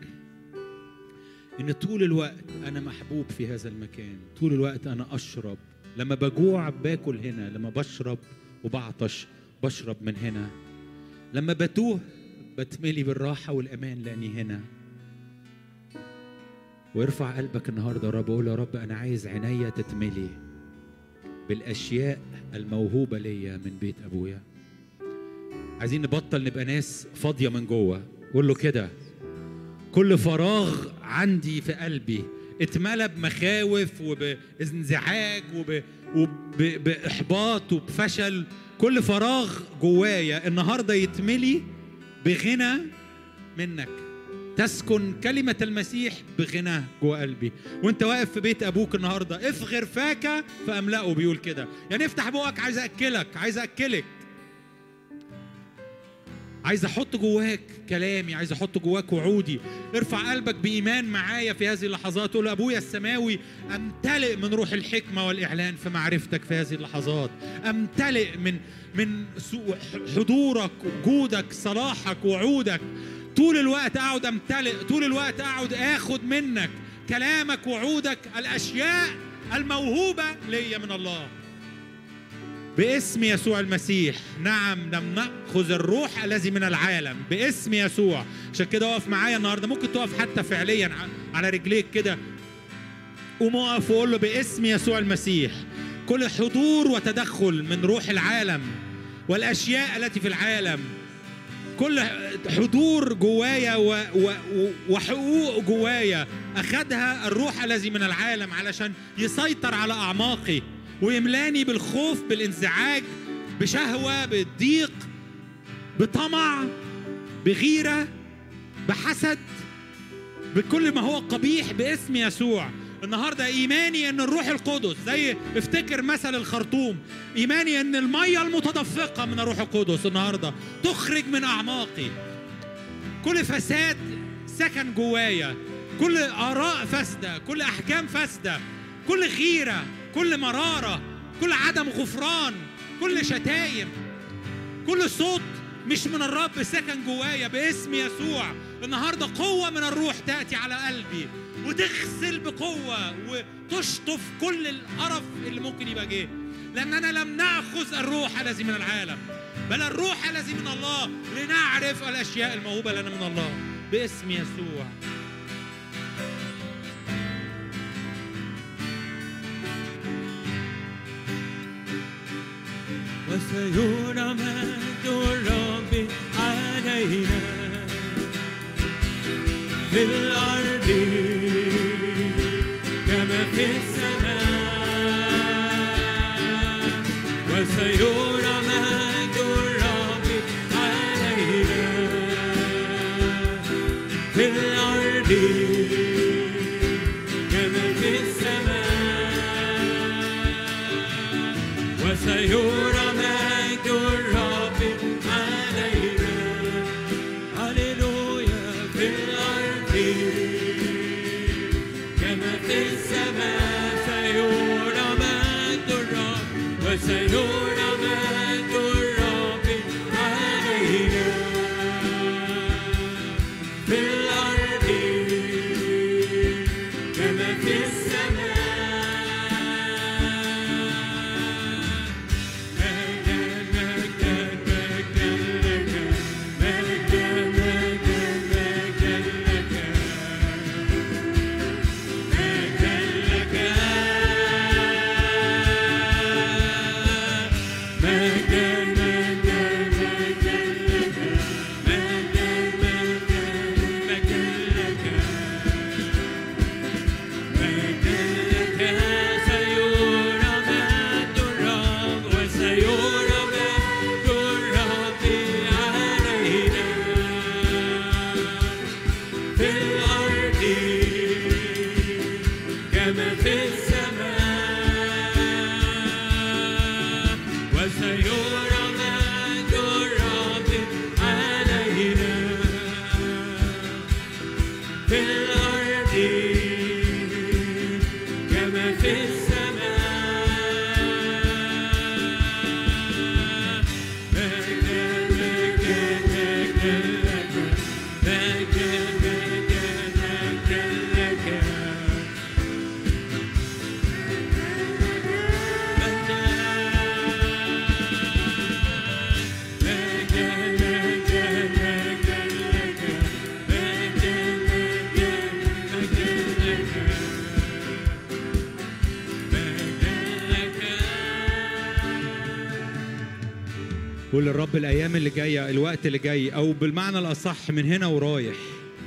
ان طول الوقت انا محبوب في هذا المكان طول الوقت انا اشرب لما بجوع باكل هنا لما بشرب وبعطش بشرب من هنا لما بتوه بتملي بالراحه والامان لاني هنا وارفع قلبك النهارده يا رب وقول يا رب انا عايز عينيا تتملي بالاشياء الموهوبه ليا من بيت ابويا عايزين نبطل نبقى ناس فاضيه من جوه قول له كده كل فراغ عندي في قلبي اتملى بمخاوف وبانزعاج وب... وبإحباط وبفشل كل فراغ جوايا النهارده يتملي بغنى منك تسكن كلمة المسيح بغنى جوه قلبي وانت واقف في بيت ابوك النهارده افغر فاك فاملأه بيقول كده يعني افتح بقك عايز اكلك عايز اكلك عايز احط جواك كلامي عايز احط جواك وعودي ارفع قلبك بايمان معايا في هذه اللحظات قول ابويا السماوي امتلئ من روح الحكمه والاعلان في معرفتك في هذه اللحظات امتلئ من من سو- حضورك وجودك صلاحك وعودك طول الوقت اقعد امتلئ طول الوقت اقعد اخد منك كلامك وعودك الاشياء الموهوبه ليا من الله باسم يسوع المسيح نعم لم ناخذ الروح الذي من العالم باسم يسوع عشان كده اقف معايا النهارده ممكن تقف حتى فعليا ع- على رجليك كده قوم اقف وقول له باسم يسوع المسيح كل حضور وتدخل من روح العالم والاشياء التي في العالم كل حضور جوايا و... و... و- وحقوق جوايا اخدها الروح الذي من العالم علشان يسيطر على اعماقي ويملاني بالخوف بالانزعاج بشهوه بالضيق بطمع بغيره بحسد بكل ما هو قبيح باسم يسوع النهارده ايماني ان الروح القدس زي افتكر مثل الخرطوم ايماني ان الميه المتدفقه من الروح القدس النهارده تخرج من اعماقي كل فساد سكن جوايا كل اراء فاسده كل احكام فاسده كل غيره كل مراره كل عدم غفران كل شتايم كل صوت مش من الرب سكن جوايا باسم يسوع النهارده قوه من الروح تاتي على قلبي وتغسل بقوه وتشطف كل القرف اللي ممكن يبقى جه لاننا لم ناخذ الروح الذي من العالم بل الروح الذي من الله لنعرف الاشياء الموهوبه لنا من الله باسم يسوع وسيرى مجد الرب علينا في الأرض كما في السماء وسيرى مجد الرب علينا في الأرض كما في السماء وسيرى مجد الرب علينا هللويا في الأرض كما في السماء سيرى مجد الرب وسيرى مجد الرب علينا في الأرض كما في السماء كما في السماء وسيرى مجد الرب علينا في الأرض كما في السماء مجدا مجدا مجدا لك مجدا مجدا مجدا لك قول للرب الايام اللي جايه الوقت اللي جاي او بالمعنى الاصح من هنا ورايح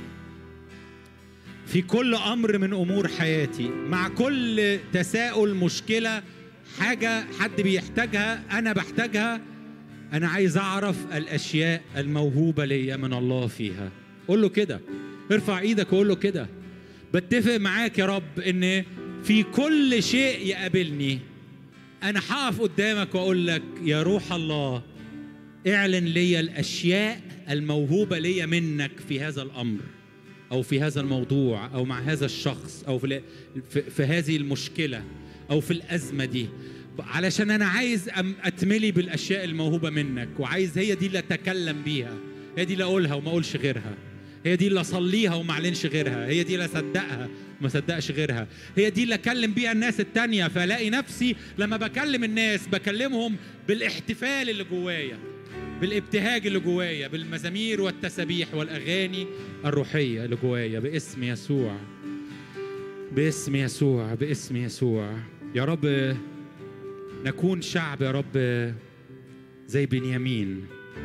في كل امر من امور حياتي مع كل تساؤل مشكله حاجه حد بيحتاجها انا بحتاجها انا عايز اعرف الاشياء الموهوبه ليا من الله فيها قول له كده ارفع ايدك وقول له كده بتفق معاك يا رب ان في كل شيء يقابلني انا هقف قدامك واقول لك يا روح الله اعلن لي الاشياء الموهوبه لي منك في هذا الامر او في هذا الموضوع او مع هذا الشخص او في, في, في هذه المشكله او في الازمه دي علشان انا عايز أم اتملي بالاشياء الموهوبه منك وعايز هي دي اللي اتكلم بيها هي دي اللي اقولها وما اقولش غيرها هي دي اللي اصليها وما اعلنش غيرها هي دي اللي اصدقها وما صدقش غيرها هي دي اللي اكلم بيها الناس التانية فالاقي نفسي لما بكلم الناس بكلمهم بالاحتفال اللي جوايا بالابتهاج اللي جوايا بالمزامير والتسابيح والاغاني الروحيه اللي جوايا باسم يسوع باسم يسوع باسم يسوع يا رب نكون شعب يا رب زي بنيامين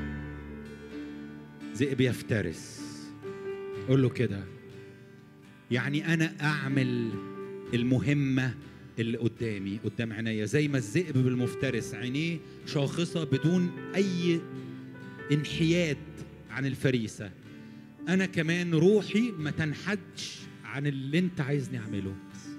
ذئب يفترس قول له كده يعني انا اعمل المهمه اللي قدامي قدام عينيا زي ما الذئب بالمفترس عينيه شاخصه بدون اي انحياد عن الفريسه انا كمان روحي ما تنحدش عن اللي انت عايزني اعمله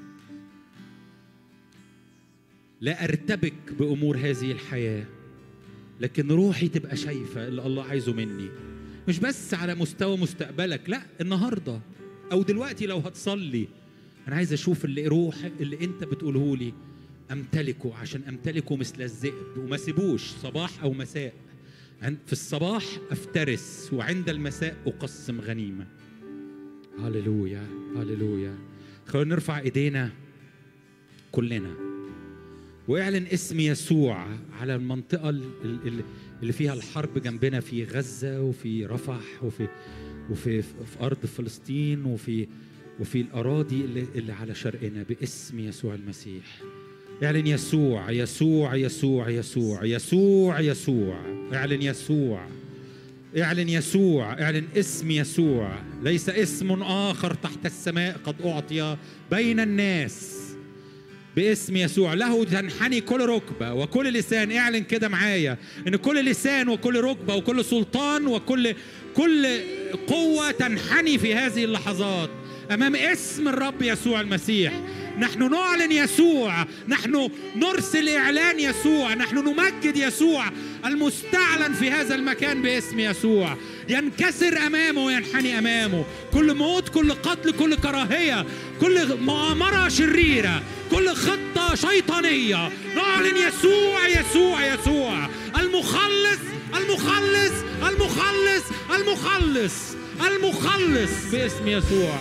لا ارتبك بامور هذه الحياه لكن روحي تبقى شايفه اللي الله عايزه مني مش بس على مستوى مستقبلك لا النهارده او دلوقتي لو هتصلي انا عايز اشوف اللي روح اللي انت بتقوله لي امتلكه عشان امتلكه مثل الذئب وما سيبوش صباح او مساء في الصباح افترس وعند المساء اقسم غنيمه هللويا هللويا خلونا نرفع ايدينا كلنا واعلن اسم يسوع على المنطقه اللي فيها الحرب جنبنا في غزه وفي رفح وفي وفي في ارض فلسطين وفي وفي الاراضي اللي, اللي على شرقنا باسم يسوع المسيح اعلن يسوع يسوع يسوع يسوع يسوع يسوع اعلن يسوع اعلن يسوع اعلن اسم يسوع ليس اسم اخر تحت السماء قد اعطي بين الناس باسم يسوع له تنحني كل ركبة وكل لسان اعلن كده معايا ان كل لسان وكل ركبة وكل سلطان وكل كل قوة تنحني في هذه اللحظات امام اسم الرب يسوع المسيح نحن نعلن يسوع نحن نرسل اعلان يسوع نحن نمجد يسوع المستعلن في هذا المكان باسم يسوع ينكسر امامه وينحني امامه كل موت كل قتل كل كراهيه كل مؤامره شريره كل خطه شيطانيه نعلن يسوع يسوع يسوع المخلص المخلص المخلص المخلص المخلص باسم يسوع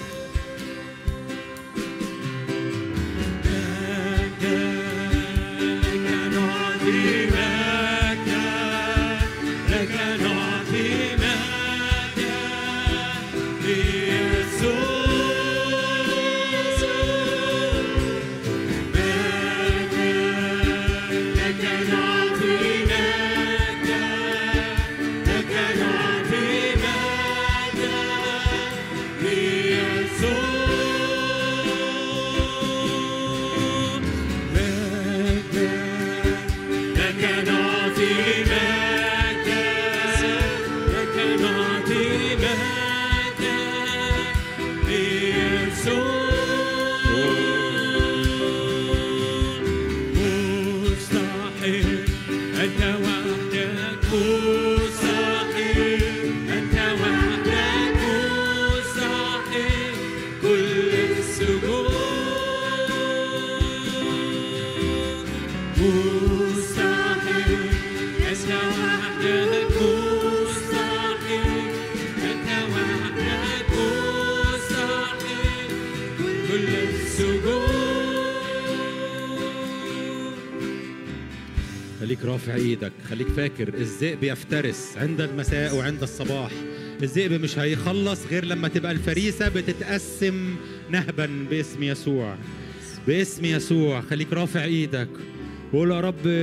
خليك رافع ايدك خليك فاكر الذئب يفترس عند المساء وعند الصباح الذئب مش هيخلص غير لما تبقى الفريسة بتتقسم نهبا باسم يسوع باسم يسوع خليك رافع ايدك وقول يا رب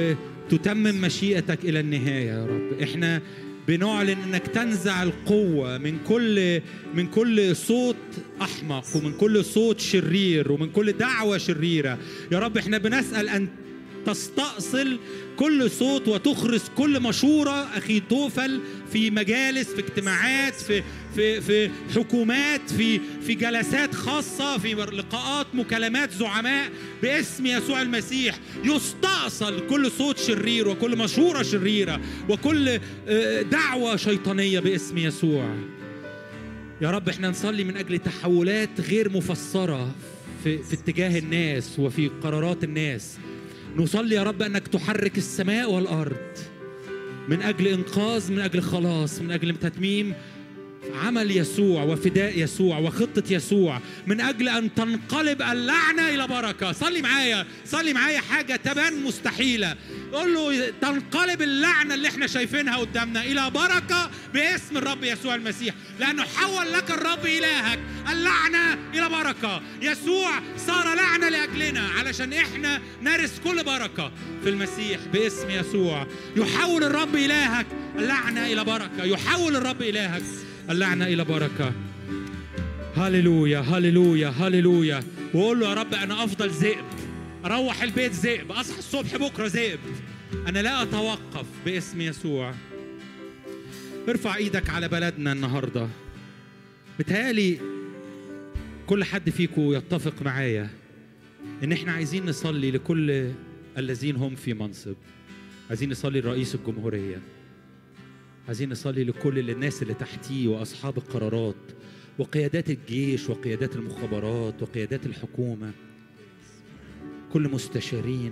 تتمم مشيئتك الى النهايه يا رب احنا بنعلن انك تنزع القوه من كل من كل صوت احمق ومن كل صوت شرير ومن كل دعوه شريره يا رب احنا بنسال ان تستأصل كل صوت وتخرس كل مشورة أخي توفل في مجالس في اجتماعات في في في حكومات في في جلسات خاصة في لقاءات مكالمات زعماء باسم يسوع المسيح يستأصل كل صوت شرير وكل مشورة شريرة وكل آه، دعوة شيطانية باسم يسوع يا رب احنا نصلي من اجل تحولات غير مفسره في في اتجاه الناس وفي قرارات الناس نصلي يا رب انك تحرك السماء والارض من اجل انقاذ من اجل خلاص من اجل تتميم عمل يسوع وفداء يسوع وخطة يسوع من أجل أن تنقلب اللعنة إلى بركة صلي معايا صلي معايا حاجة تبان مستحيلة قول له تنقلب اللعنة اللي احنا شايفينها قدامنا إلى بركة باسم الرب يسوع المسيح لأنه حول لك الرب إلهك اللعنة إلى بركة يسوع صار لعنة لأجلنا علشان احنا نرث كل بركة في المسيح باسم يسوع يحول الرب إلهك اللعنة إلى بركة يحول الرب إلهك اللعنة إلى بركة هللويا هللويا هللويا وقول له يا رب أنا أفضل ذئب أروح البيت ذئب أصحى الصبح بكرة ذئب أنا لا أتوقف باسم يسوع ارفع ايدك على بلدنا النهارده بتهيألي كل حد فيكم يتفق معايا ان احنا عايزين نصلي لكل الذين هم في منصب عايزين نصلي لرئيس الجمهوريه عايزين نصلي لكل الناس اللي تحتيه واصحاب القرارات وقيادات الجيش وقيادات المخابرات وقيادات الحكومه كل مستشارين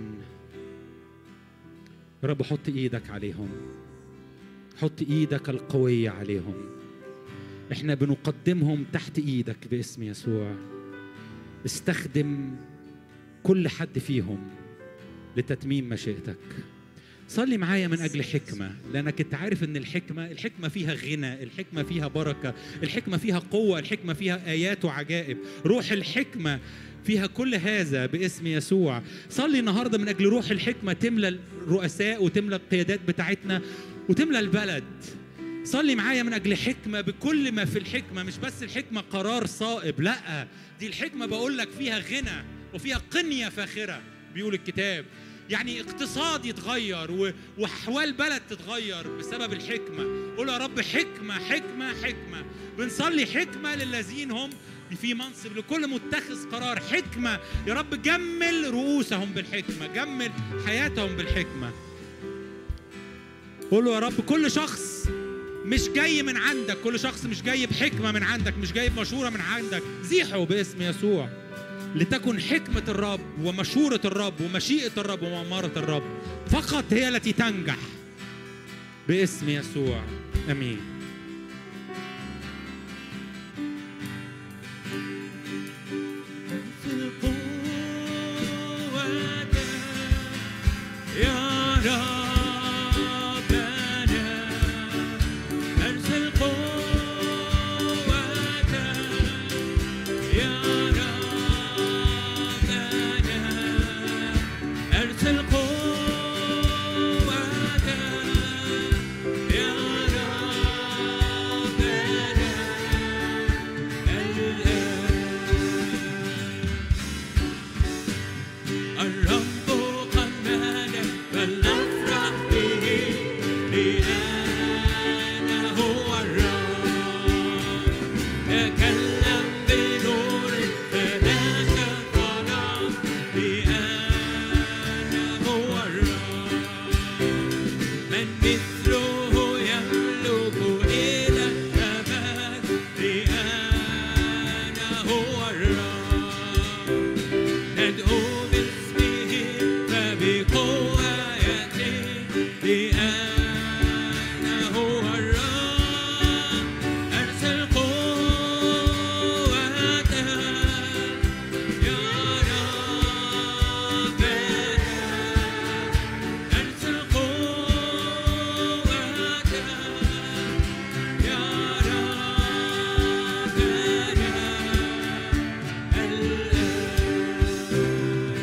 يا رب حط ايدك عليهم حط ايدك القويه عليهم احنا بنقدمهم تحت ايدك باسم يسوع استخدم كل حد فيهم لتتميم مشيئتك صلي معايا من اجل حكمه لانك انت عارف ان الحكمه الحكمه فيها غنى الحكمه فيها بركه الحكمه فيها قوه الحكمه فيها ايات وعجائب روح الحكمه فيها كل هذا باسم يسوع صلي النهارده من اجل روح الحكمه تملى الرؤساء وتملى القيادات بتاعتنا وتملى البلد صلي معايا من اجل حكمه بكل ما في الحكمه مش بس الحكمه قرار صائب لا دي الحكمه بقول لك فيها غنى وفيها قنيه فاخره بيقول الكتاب يعني اقتصاد يتغير و- واحوال بلد تتغير بسبب الحكمه قول يا رب حكمه حكمه حكمه بنصلي حكمه للذين هم في منصب لكل متخذ قرار حكمه يا رب جمل رؤوسهم بالحكمه جمل حياتهم بالحكمه قول له يا رب كل شخص مش جاي من عندك كل شخص مش جاي بحكمة من عندك مش جاي بمشورة من عندك زيحه باسم يسوع لتكن حكمة الرب ومشورة الرب ومشيئة الرب ومأمرة الرب فقط هي التي تنجح باسم يسوع امين يا ربنا أرسل قوتك يا ربنا أرسل قوتك يا ربنا الآن الرب قد مات فلنفرح به لأنه هو الرب تكلم بنور فناك ظلام لأنه هو الرب من مثله يملك إلى الأبد لأنه هو الرب ندعو باسمه فبقوة يأتي لأنه هو الرب أرسل قوتك يا ربنا أرسل قوتك يا ربنا الآن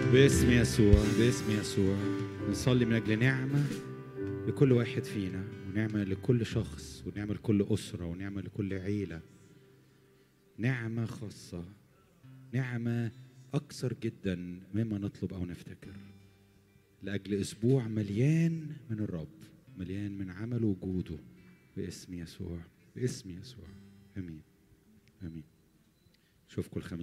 باسم يسوع باسم يسوع نصلي من اجل نعمه لكل واحد فينا ونعمه لكل شخص ونعمه لكل اسره ونعمه لكل عيله نعمه خاصه نعمه اكثر جدا مما نطلب او نفتكر لاجل اسبوع مليان من الرب مليان من عمل وجوده باسم يسوع باسم يسوع امين امين اشوفكم الخميس